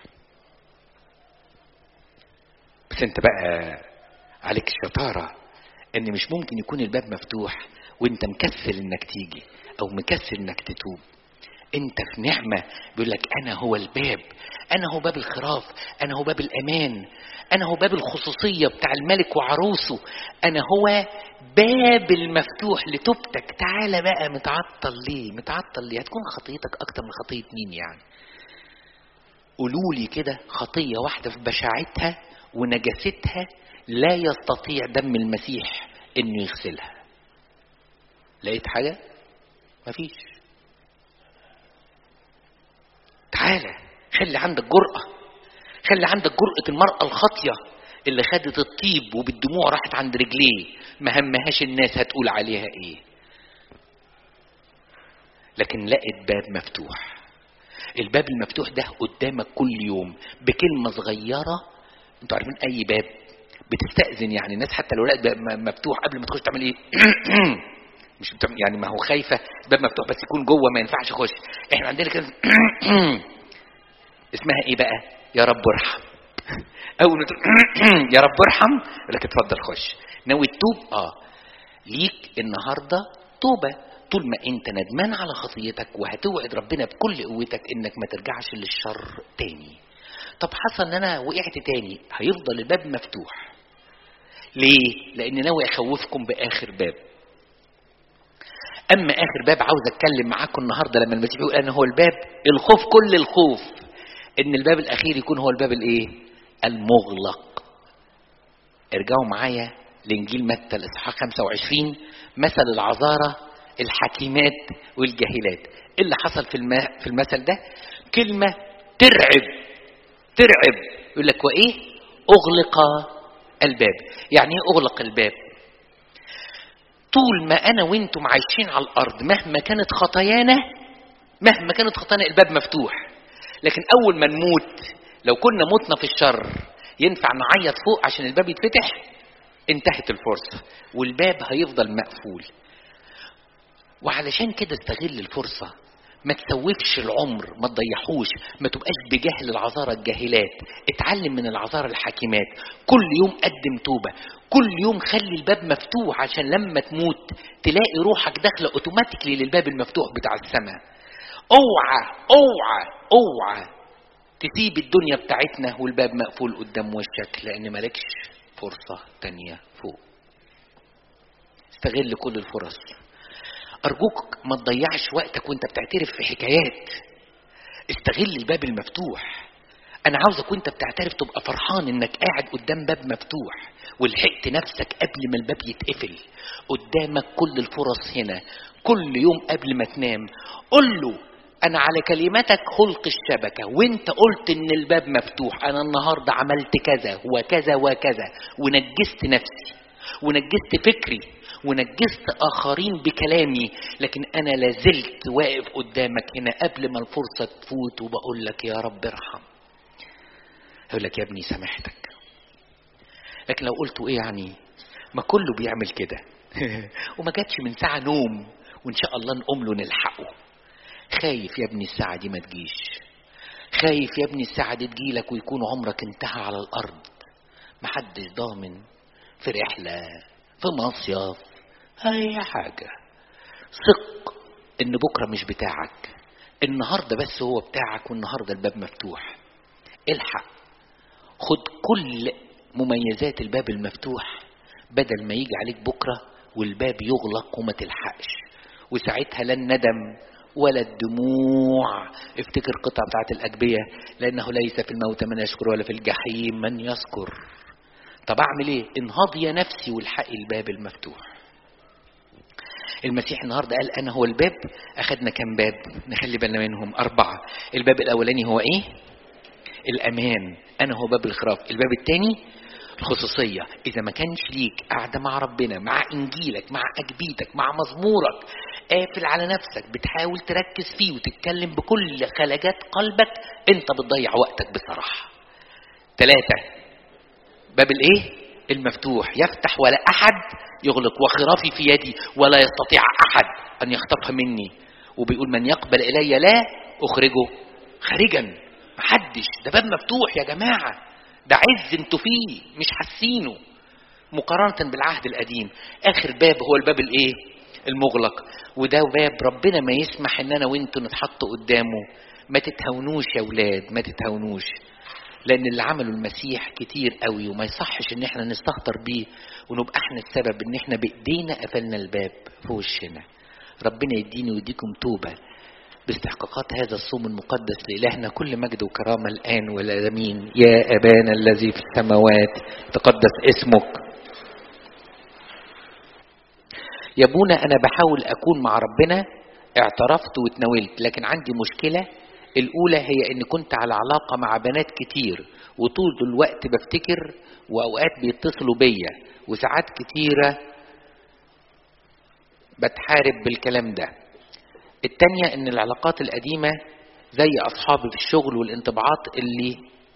بس انت بقى عليك الشطارة ان مش ممكن يكون الباب مفتوح وانت مكسل انك تيجي او مكسل انك تتوب انت في نعمة بيقول لك انا هو الباب انا هو باب الخراف انا هو باب الامان انا هو باب الخصوصية بتاع الملك وعروسه انا هو باب المفتوح لتوبتك تعالى بقى متعطل ليه متعطل ليه هتكون خطيتك اكتر من خطية مين يعني قولوا لي كده خطية واحدة في بشاعتها ونجاستها لا يستطيع دم المسيح انه يغسلها لقيت حاجة مفيش تعالى خلي عندك جرأة خلي عندك جرأة المرأة الخاطية اللي خدت الطيب وبالدموع راحت عند رجليه ما همهاش الناس هتقول عليها ايه لكن لقت باب مفتوح الباب المفتوح ده قدامك كل يوم بكلمة صغيرة انتوا عارفين اي باب بتستأذن يعني الناس حتى لو لقت باب مفتوح قبل ما تخش تعمل ايه مش بتعمل يعني ما هو خايفة باب مفتوح بس يكون جوه ما ينفعش يخش احنا عندنا كده اسمها ايه بقى يا رب ارحم اول ما تقول يا رب ارحم يقول لك اتفضل خش ناوي تتوب اه ليك النهارده توبه طول ما انت ندمان على خطيتك وهتوعد ربنا بكل قوتك انك ما ترجعش للشر تاني طب حصل ان انا وقعت تاني هيفضل الباب مفتوح ليه لان ناوي اخوفكم باخر باب اما اخر باب عاوز اتكلم معاكم النهارده لما المسيح يقول انا هو الباب الخوف كل الخوف ان الباب الاخير يكون هو الباب الايه المغلق ارجعوا معايا لانجيل متى الاصحاح 25 مثل العذاره الحكيمات والجاهلات ايه اللي حصل في الم... في المثل ده كلمه ترعب ترعب يقول لك وايه اغلق الباب يعني ايه اغلق الباب طول ما انا وانتم عايشين على الارض مهما كانت خطايانا مهما كانت خطايانا الباب مفتوح لكن اول ما نموت لو كنا متنا في الشر ينفع نعيط فوق عشان الباب يتفتح انتهت الفرصه والباب هيفضل مقفول وعلشان كده استغل الفرصه ما تسوفش العمر ما تضيحوش ما تبقاش بجهل العذارى الجاهلات اتعلم من العذارى الحكيمات كل يوم قدم توبة كل يوم خلي الباب مفتوح عشان لما تموت تلاقي روحك داخلة اوتوماتيكلي للباب المفتوح بتاع السماء اوعى اوعى اوعى تسيب الدنيا بتاعتنا والباب مقفول قدام وشك لان مالكش فرصة تانية فوق استغل كل الفرص أرجوك ما تضيعش وقتك وأنت بتعترف في حكايات استغل الباب المفتوح أنا عاوزك وأنت بتعترف تبقى فرحان إنك قاعد قدام باب مفتوح ولحقت نفسك قبل ما الباب يتقفل قدامك كل الفرص هنا كل يوم قبل ما تنام قل له أنا على كلمتك خلق الشبكة وأنت قلت إن الباب مفتوح أنا النهاردة عملت كذا وكذا وكذا ونجست نفسي ونجست فكري ونجست آخرين بكلامي لكن أنا لازلت واقف قدامك هنا قبل ما الفرصة تفوت وبقول لك يا رب ارحم يقول لك يا ابني سامحتك لكن لو قلتوا ايه يعني ما كله بيعمل كده وما جاتش من ساعة نوم وإن شاء الله نقوم له نلحقه خايف يا ابني الساعة دي ما تجيش خايف يا ابني الساعة دي تجيلك ويكون عمرك انتهى على الأرض محدش ضامن في رحلة في مصيف أي حاجة ثق إن بكرة مش بتاعك النهاردة بس هو بتاعك والنهاردة الباب مفتوح الحق خد كل مميزات الباب المفتوح بدل ما يجي عليك بكرة والباب يغلق وما تلحقش وساعتها لا الندم ولا الدموع افتكر قطعة بتاعت الأجبية لأنه ليس في الموت من يشكر ولا في الجحيم من يذكر طب أعمل إيه انهض يا نفسي والحقي الباب المفتوح المسيح النهارده قال أنا هو الباب أخدنا كام باب نخلي بالنا منهم أربعة الباب الأولاني هو إيه الأمان أنا هو باب الخراف الباب الثاني الخصوصية إذا ما كانش ليك قاعدة مع ربنا مع إنجيلك مع أجبيتك مع مزمورك قافل على نفسك بتحاول تركز فيه وتتكلم بكل خلاجات قلبك أنت بتضيع وقتك بصراحة ثلاثة باب الإيه؟ المفتوح يفتح ولا أحد يغلق وخرافي في يدي ولا يستطيع أحد أن يخطفها مني وبيقول من يقبل إلي لا أخرجه خارجا محدش ده باب مفتوح يا جماعة ده عز انتوا فيه مش حاسينه مقارنة بالعهد القديم آخر باب هو الباب الإيه؟ المغلق وده باب ربنا ما يسمح ان انا وانتوا نتحط قدامه ما تتهونوش يا اولاد ما تتهونوش لان اللي عمله المسيح كتير قوي وما يصحش ان احنا نستهتر بيه ونبقى احنا السبب ان احنا بايدينا قفلنا الباب في وشنا ربنا يديني ويديكم توبه باستحقاقات هذا الصوم المقدس لإلهنا كل مجد وكرامة الآن والأمين يا أبانا الذي في السماوات تقدس اسمك يا ابونا انا بحاول اكون مع ربنا اعترفت واتناولت لكن عندي مشكله الأولى هي إن كنت على علاقة مع بنات كتير وطول الوقت بفتكر وأوقات بيتصلوا بيا وساعات كتيرة بتحارب بالكلام ده التانية إن العلاقات القديمة زي أصحابي في الشغل والانطباعات اللي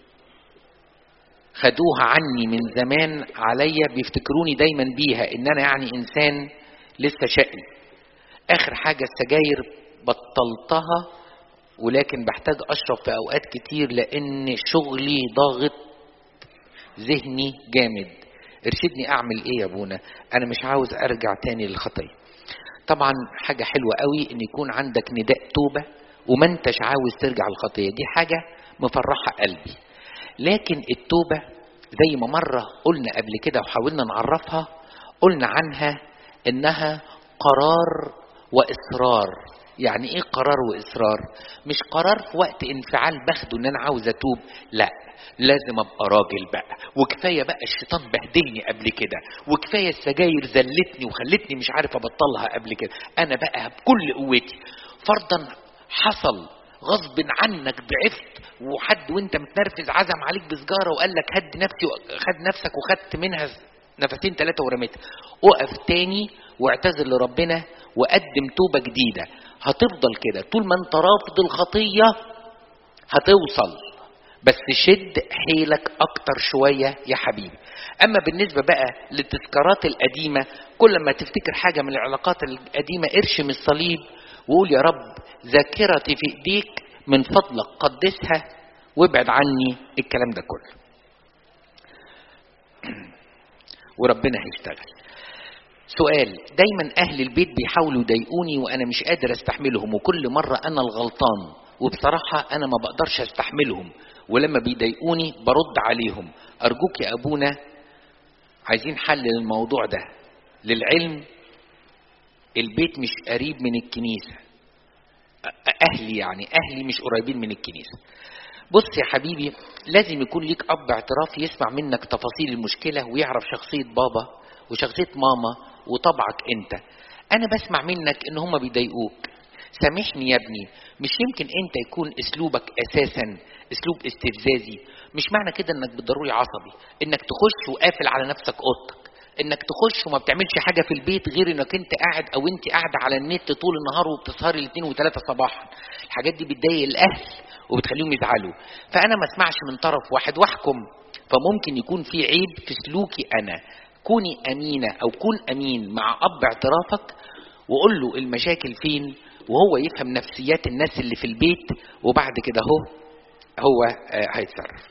خدوها عني من زمان عليا بيفتكروني دايما بيها ان انا يعني انسان لسه شقي اخر حاجة السجاير بطلتها ولكن بحتاج اشرب في اوقات كتير لان شغلي ضاغط ذهني جامد ارشدني اعمل ايه يا ابونا انا مش عاوز ارجع تاني للخطيه طبعا حاجة حلوة قوي ان يكون عندك نداء توبة وما انتش عاوز ترجع للخطية دي حاجة مفرحة قلبي لكن التوبة زي ما مرة قلنا قبل كده وحاولنا نعرفها قلنا عنها انها قرار واصرار يعني ايه قرار واصرار مش قرار في وقت انفعال باخده ان انا عاوز اتوب لا لازم ابقى راجل بقى وكفايه بقى الشيطان بهدلني قبل كده وكفايه السجاير زلتني وخلتني مش عارف ابطلها قبل كده انا بقى بكل قوتي فرضا حصل غصب عنك ضعفت وحد وانت متنرفز عزم عليك بسجاره وقال لك هد نفسي خد نفسك وخدت منها نفسين ثلاثه ورميتها اقف تاني واعتذر لربنا وقدم توبه جديده هتفضل كده طول ما انت رافض الخطيه هتوصل بس شد حيلك اكتر شويه يا حبيبي اما بالنسبه بقى للتذكارات القديمه كل ما تفتكر حاجه من العلاقات القديمه ارشم الصليب وقول يا رب ذاكرتي في ايديك من فضلك قدسها وابعد عني الكلام ده كله وربنا هيشتغل سؤال دايما اهل البيت بيحاولوا يضايقوني وانا مش قادر استحملهم وكل مره انا الغلطان وبصراحه انا ما بقدرش استحملهم ولما بيضايقوني برد عليهم ارجوك يا ابونا عايزين حل للموضوع ده للعلم البيت مش قريب من الكنيسه اهلي يعني اهلي مش قريبين من الكنيسه بص يا حبيبي لازم يكون ليك اب اعتراف يسمع منك تفاصيل المشكله ويعرف شخصيه بابا وشخصيه ماما وطبعك انت انا بسمع منك ان هما بيضايقوك سامحني يا ابني مش يمكن انت يكون اسلوبك اساسا اسلوب استفزازي مش معنى كده انك بالضروري عصبي انك تخش وقافل على نفسك اوضتك انك تخش وما بتعملش حاجه في البيت غير انك انت قاعد او انت قاعده على النت طول النهار وبتسهري الاثنين وثلاثه صباحا الحاجات دي بتضايق الاهل وبتخليهم يزعلوا فانا ما اسمعش من طرف واحد واحكم فممكن يكون في عيب في سلوكي انا كوني امينه او كون امين مع اب اعترافك وقول له المشاكل فين وهو يفهم نفسيات الناس اللي في البيت وبعد كده هو هو هيتصرف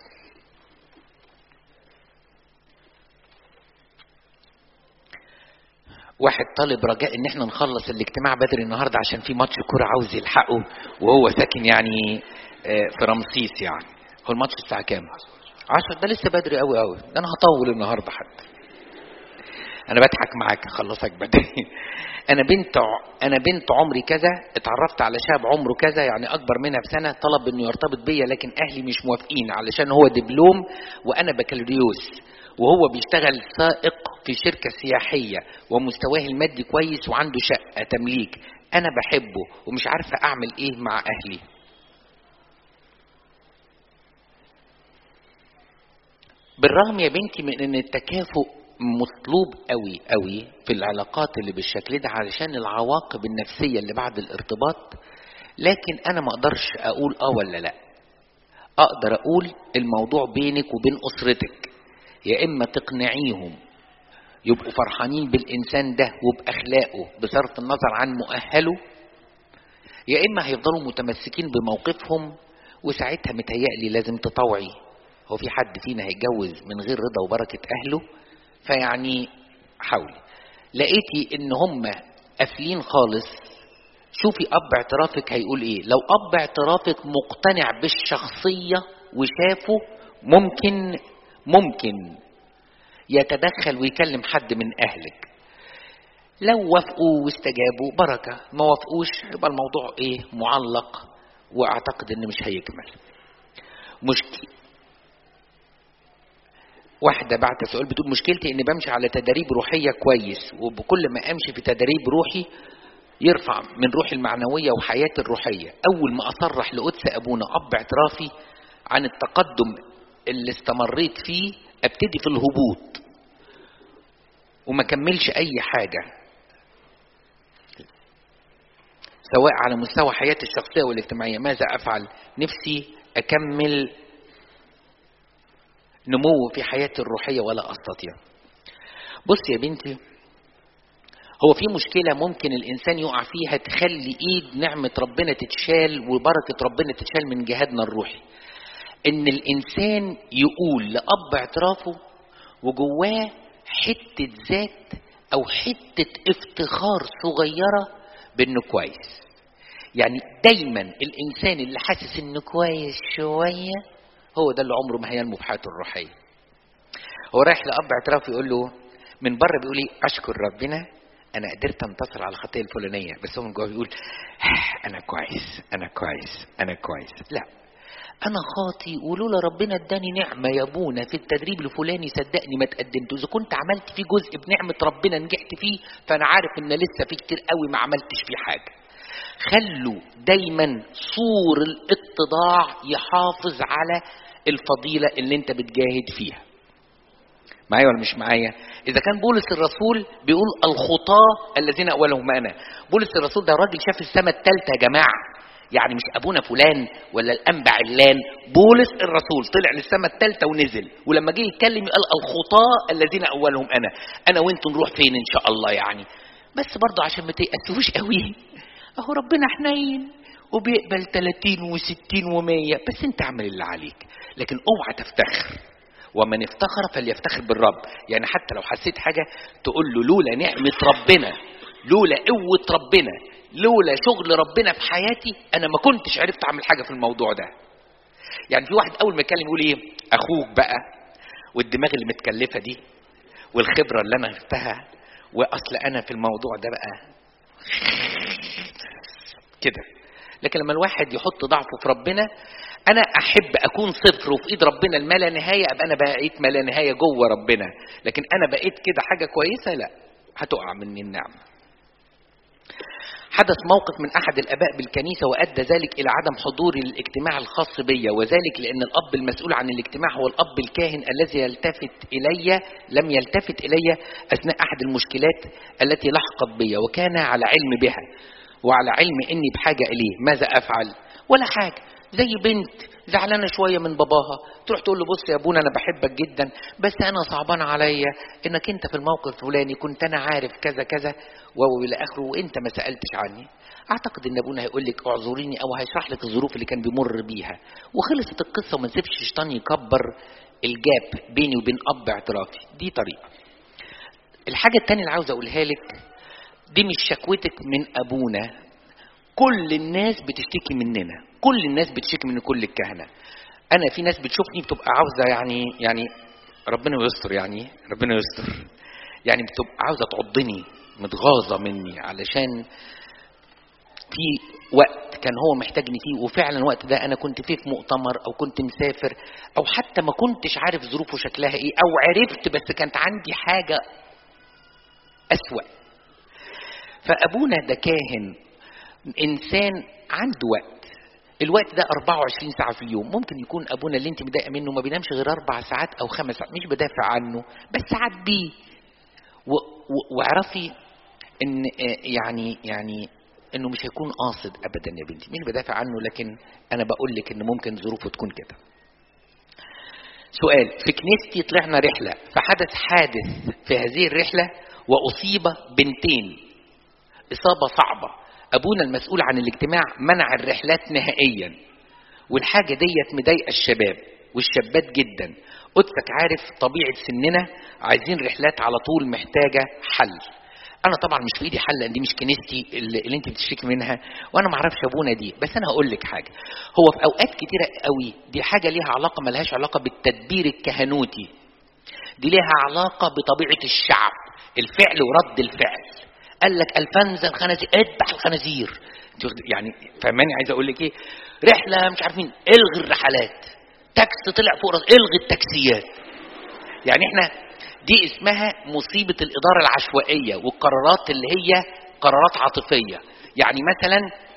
واحد طالب رجاء ان احنا نخلص الاجتماع بدري النهارده عشان في ماتش كوره عاوز يلحقه وهو ساكن يعني في رمسيس يعني هو الماتش الساعه كام 10 ده لسه بدري قوي قوي ده انا هطول النهارده حتى انا بضحك معاك اخلصك بدري انا بنت انا بنت عمري كذا اتعرفت على شاب عمره كذا يعني اكبر منها بسنه طلب انه يرتبط بيا لكن اهلي مش موافقين علشان هو دبلوم وانا بكالوريوس وهو بيشتغل سائق في شركه سياحيه ومستواه المادي كويس وعنده شقه تمليك انا بحبه ومش عارفه اعمل ايه مع اهلي بالرغم يا بنتي من ان التكافؤ مطلوب قوي قوي في العلاقات اللي بالشكل ده علشان العواقب النفسيه اللي بعد الارتباط لكن انا ما اقدرش اقول اه ولا لا اقدر اقول الموضوع بينك وبين اسرتك يا اما تقنعيهم يبقوا فرحانين بالانسان ده وباخلاقه بصرف النظر عن مؤهله يا اما هيفضلوا متمسكين بموقفهم وساعتها متهيألي لازم تطوعي هو في حد فينا هيتجوز من غير رضا وبركه اهله فيعني حاولي لقيتي ان هم قافلين خالص شوفي اب اعترافك هيقول ايه لو اب اعترافك مقتنع بالشخصيه وشافه ممكن ممكن يتدخل ويكلم حد من اهلك لو وافقوا واستجابوا بركه ما وافقوش يبقى الموضوع ايه معلق واعتقد ان مش هيكمل مشكله واحدة بعت سؤال بتقول مشكلتي اني بمشي على تدريب روحية كويس وبكل ما امشي في تدريب روحي يرفع من روحي المعنوية وحياتي الروحية أول ما أصرح لقدس أبونا أب اعترافي عن التقدم اللي استمريت فيه ابتدي في الهبوط وما كملش أي حاجة سواء على مستوى حياتي الشخصية والاجتماعية ماذا أفعل نفسي أكمل نمو في حياتي الروحية ولا أستطيع بص يا بنتي هو في مشكلة ممكن الإنسان يقع فيها تخلي إيد نعمة ربنا تتشال وبركة ربنا تتشال من جهادنا الروحي إن الإنسان يقول لأب اعترافه وجواه حتة ذات أو حتة افتخار صغيرة بإنه كويس يعني دايما الإنسان اللي حاسس إنه كويس شوية هو ده اللي عمره ما هينمو في حياته الروحية هو رايح لأب اعترافه يقول له من بره بيقول لي أشكر ربنا انا قدرت انتصر على الخطيه الفلانيه بس هو من جوه بيقول انا كويس انا كويس انا كويس لا انا خاطي ولولا ربنا اداني نعمه يا ابونا في التدريب الفلاني صدقني ما تقدمت اذا كنت عملت فيه جزء بنعمه ربنا نجحت فيه فانا عارف ان لسه في كتير قوي ما عملتش فيه حاجه خلوا دايما سور الاتضاع يحافظ على الفضيله اللي انت بتجاهد فيها معايا ولا مش معايا اذا كان بولس الرسول بيقول الخطاة الذين اولهم انا بولس الرسول ده راجل شاف السماء الثالثه يا جماعه يعني مش ابونا فلان ولا الانبا علان بولس الرسول طلع للسماء الثالثه ونزل ولما جه يتكلم قال الخطاة الذين اولهم انا انا وانتم نروح فين ان شاء الله يعني بس برضه عشان ما تيأسوش قوي اهو ربنا حنين وبيقبل 30 و60 و100 بس انت اعمل اللي عليك لكن اوعى تفتخر ومن افتخر فليفتخر بالرب يعني حتى لو حسيت حاجة تقول له لولا نعمة ربنا لولا قوة ربنا لولا شغل ربنا في حياتي أنا ما كنتش عرفت أعمل حاجة في الموضوع ده يعني في واحد أول ما يتكلم يقول إيه أخوك بقى والدماغ اللي متكلفة دي والخبرة اللي أنا خدتها وأصل أنا في الموضوع ده بقى كده لكن لما الواحد يحط ضعفه في ربنا انا احب اكون صفر وفي ايد ربنا الما لا نهايه ابقى انا بقيت ما لا نهايه جوه ربنا لكن انا بقيت كده حاجه كويسه لا هتقع مني النعمه حدث موقف من احد الاباء بالكنيسه وادى ذلك الى عدم حضوري للاجتماع الخاص بي وذلك لان الاب المسؤول عن الاجتماع هو الاب الكاهن الذي يلتفت الي لم يلتفت الي اثناء احد المشكلات التي لحقت بي وكان على علم بها وعلى علم اني بحاجه اليه ماذا افعل ولا حاجه زي بنت زعلانه شويه من باباها تروح تقول له بص يا ابونا انا بحبك جدا بس انا صعبان عليا انك انت في الموقف الفلاني كنت انا عارف كذا كذا والى اخره وانت ما سالتش عني اعتقد ان ابونا هيقول لك اعذريني او هيشرح لك الظروف اللي كان بيمر بيها وخلصت القصه وما نسيبش الشيطان يكبر الجاب بيني وبين اب اعترافي دي طريقه الحاجه الثانيه اللي عاوز اقولها لك دي مش شكوتك من ابونا كل الناس بتشتكي مننا كل الناس بتشتكي من كل الكهنه انا في ناس بتشوفني بتبقى عاوزه يعني يعني ربنا يستر يعني ربنا يستر يعني بتبقى عاوزه تعضني متغاظه مني علشان في وقت كان هو محتاجني فيه وفعلا الوقت ده انا كنت فيه في مؤتمر او كنت مسافر او حتى ما كنتش عارف ظروفه شكلها ايه او عرفت بس كانت عندي حاجه اسوأ فابونا ده كاهن انسان عنده وقت الوقت ده 24 ساعة في اليوم ممكن يكون أبونا اللي أنت مضايقة منه ما بينامش غير أربع ساعات أو خمس ساعات مش بدافع عنه بس ساعات بيه واعرفي إن يعني يعني إنه مش هيكون قاصد أبدا يا بنتي مش بدافع عنه لكن أنا بقول لك إن ممكن ظروفه تكون كده سؤال في كنيستي طلعنا رحلة فحدث حادث في هذه الرحلة وأصيب بنتين إصابة صعبة ابونا المسؤول عن الاجتماع منع الرحلات نهائيا والحاجه ديت مضايقه الشباب والشابات جدا قدسك عارف طبيعه سننا عايزين رحلات على طول محتاجه حل انا طبعا مش في ايدي حل لان دي مش كنيستي اللي, اللي انت بتشتكي منها وانا ما اعرفش ابونا دي بس انا هقول لك حاجه هو في اوقات كتيره قوي دي حاجه ليها علاقه ملهاش علاقه بالتدبير الكهنوتي دي ليها علاقه بطبيعه الشعب الفعل ورد الفعل قال لك الفنز الخنازير اذبح الخنازير يعني فاهماني عايز اقول لك ايه رحله مش عارفين الغي الرحلات تاكس طلع فوق رأس الغي التاكسيات يعني احنا دي اسمها مصيبه الاداره العشوائيه والقرارات اللي هي قرارات عاطفيه يعني مثلا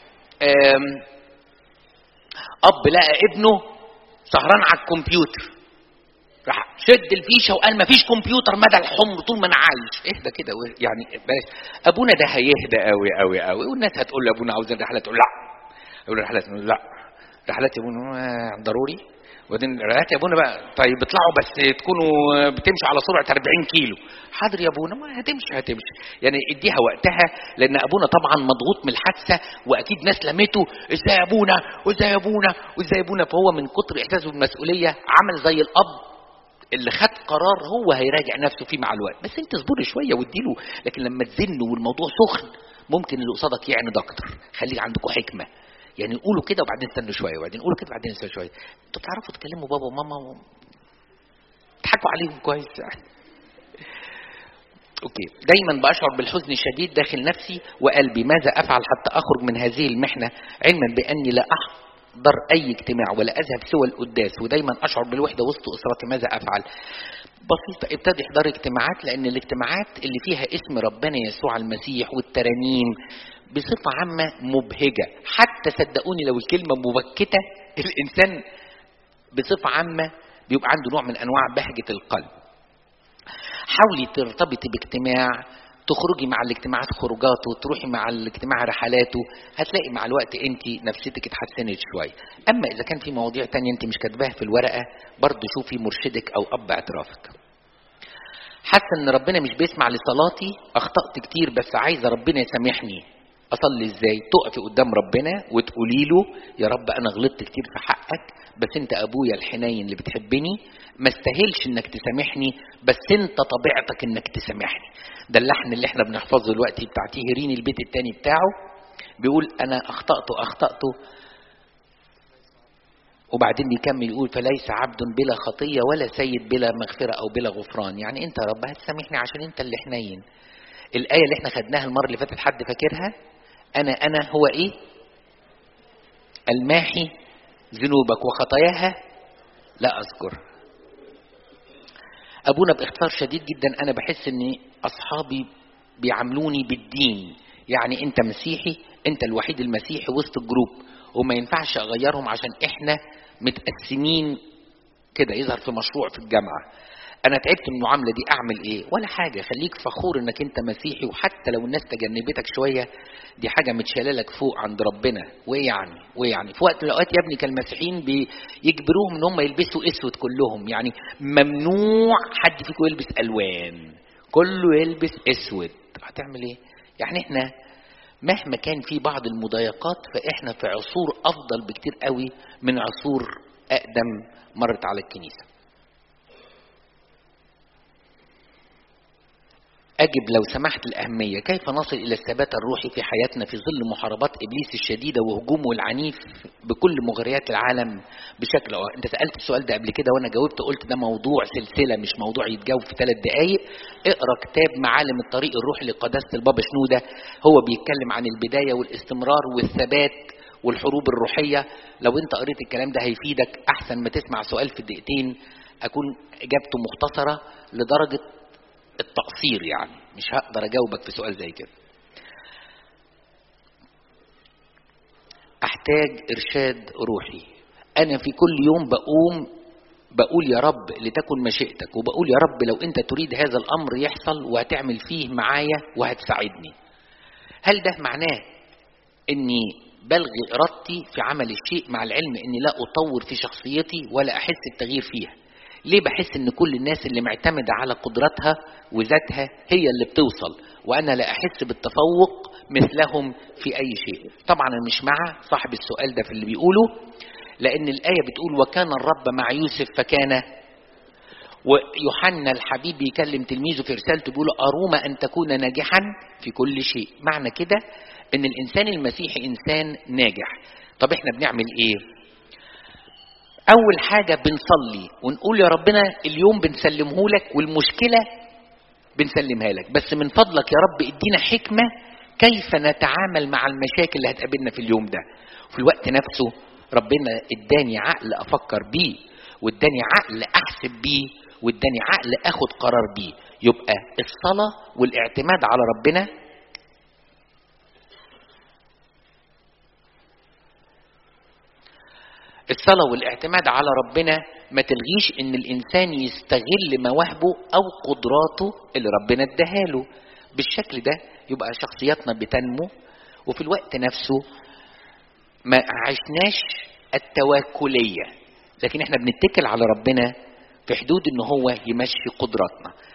اب لقى ابنه سهران على الكمبيوتر راح شد الفيشه وقال ما فيش كمبيوتر مدى الحمر طول ما انا عايش اهدى كده يعني ابونا ده هيهدى قوي قوي قوي والناس هتقول لابونا عاوزين رحلات تقول لا يقول رحلات لا رحلات يا ابونا ضروري وبعدين رحلات يا ابونا بقى طيب اطلعوا بس تكونوا بتمشوا على سرعه 40 كيلو حاضر يا ابونا ما هتمشي هتمشي يعني اديها وقتها لان ابونا طبعا مضغوط من الحادثه واكيد ناس لمته ازاي يا ابونا وازاي يا ابونا وازاي يا ابونا فهو من كتر احساسه بالمسؤوليه عمل زي الاب اللي خد قرار هو هيراجع نفسه فيه مع الوقت بس انت اصبري شويه واديله لكن لما تزن والموضوع سخن ممكن اللي قصادك يعند اكتر خلي عندكم حكمه يعني قولوا كده وبعدين استنوا شويه وبعدين قولوا كده وبعدين استنوا شويه انتوا بتعرفوا تكلموا بابا وماما و... تضحكوا عليهم كويس يعني اوكي دايما بشعر بالحزن الشديد داخل نفسي وقلبي ماذا افعل حتى اخرج من هذه المحنه علما باني لا احضر اي اجتماع ولا اذهب سوى القداس ودايما اشعر بالوحده وسط اسرتي ماذا افعل بسيطة ابتدي احضري اجتماعات لأن الاجتماعات اللي فيها اسم ربنا يسوع المسيح والترانيم بصفة عامة مبهجة حتى صدقوني لو الكلمة مبكتة الإنسان بصفة عامة بيبقى عنده نوع من أنواع بهجة القلب حاولي ترتبطي باجتماع تخرجي مع الاجتماعات خروجاته تروحي مع الاجتماع رحلاته هتلاقي مع الوقت انت نفسيتك اتحسنت شويه اما اذا كان في مواضيع تانية انت مش كاتباها في الورقه برضه شوفي مرشدك او اب اعترافك حاسه ان ربنا مش بيسمع لصلاتي اخطات كتير بس عايزه ربنا يسامحني اصلي ازاي تقفي قدام ربنا وتقولي له يا رب انا غلطت كتير في حقك بس انت ابويا الحنين اللي بتحبني ما استاهلش انك تسامحني بس انت طبيعتك انك تسامحني ده اللحن اللي احنا بنحفظه دلوقتي بتاع تهريني البيت التاني بتاعه بيقول انا اخطأت اخطأت وبعدين بيكمل يقول فليس عبد بلا خطية ولا سيد بلا مغفرة أو بلا غفران يعني أنت يا رب هتسامحني عشان أنت اللي حنين الآية اللي احنا خدناها المرة اللي فاتت حد فاكرها أنا أنا هو إيه الماحي ذنوبك وخطاياها لا أذكر أبونا باختصار شديد جدا أنا بحس إن أصحابي بيعاملوني بالدين يعني أنت مسيحي أنت الوحيد المسيحي وسط الجروب وما ينفعش أغيرهم عشان إحنا متقسمين كده يظهر في مشروع في الجامعة انا تعبت من المعامله دي اعمل ايه ولا حاجه خليك فخور انك انت مسيحي وحتى لو الناس تجنبتك شويه دي حاجه متشاله لك فوق عند ربنا وايه يعني وايه يعني في وقت من الاوقات يا ابني كان المسيحيين بيجبروهم ان هم يلبسوا اسود كلهم يعني ممنوع حد فيكم يلبس الوان كله يلبس اسود هتعمل ايه يعني احنا مهما كان في بعض المضايقات فاحنا في عصور افضل بكتير قوي من عصور اقدم مرت على الكنيسه أجب لو سمحت الأهمية كيف نصل إلى الثبات الروحي في حياتنا في ظل محاربات إبليس الشديدة وهجومه العنيف بكل مغريات العالم بشكل أو أنت سألت السؤال ده قبل كده وأنا جاوبت قلت ده موضوع سلسلة مش موضوع يتجاوب في ثلاث دقايق اقرأ كتاب معالم الطريق الروحي لقداسة البابا شنودة هو بيتكلم عن البداية والاستمرار والثبات والحروب الروحية لو أنت قريت الكلام ده هيفيدك أحسن ما تسمع سؤال في دقيقتين أكون إجابته مختصرة لدرجة التقصير يعني مش هقدر اجاوبك في سؤال زي كده احتاج ارشاد روحي انا في كل يوم بقوم بقول يا رب لتكن مشيئتك وبقول يا رب لو انت تريد هذا الامر يحصل وهتعمل فيه معايا وهتساعدني هل ده معناه اني بلغي ارادتي في عمل الشيء مع العلم اني لا اطور في شخصيتي ولا احس التغيير فيها ليه بحس ان كل الناس اللي معتمدة على قدراتها وذاتها هي اللي بتوصل وانا لا احس بالتفوق مثلهم في اي شيء طبعا انا مش مع صاحب السؤال ده في اللي بيقوله لان الايه بتقول وكان الرب مع يوسف فكان ويوحنا الحبيب بيكلم تلميذه في رسالته بيقول أروم أن تكون ناجحا في كل شيء معنى كده أن الإنسان المسيحي إنسان ناجح طب إحنا بنعمل إيه أول حاجة بنصلي ونقول يا ربنا اليوم بنسلمه لك والمشكلة بنسلمها لك بس من فضلك يا رب ادينا حكمة كيف نتعامل مع المشاكل اللي هتقابلنا في اليوم ده وفي الوقت نفسه ربنا اداني عقل افكر بيه واداني عقل احسب بيه واداني عقل اخد قرار بيه يبقى الصلاة والاعتماد على ربنا الصلاة والاعتماد على ربنا ما تلغيش ان الانسان يستغل مواهبه او قدراته اللي ربنا اداها له بالشكل ده يبقى شخصياتنا بتنمو وفي الوقت نفسه ما عشناش التواكلية لكن احنا بنتكل على ربنا في حدود ان هو يمشي قدراتنا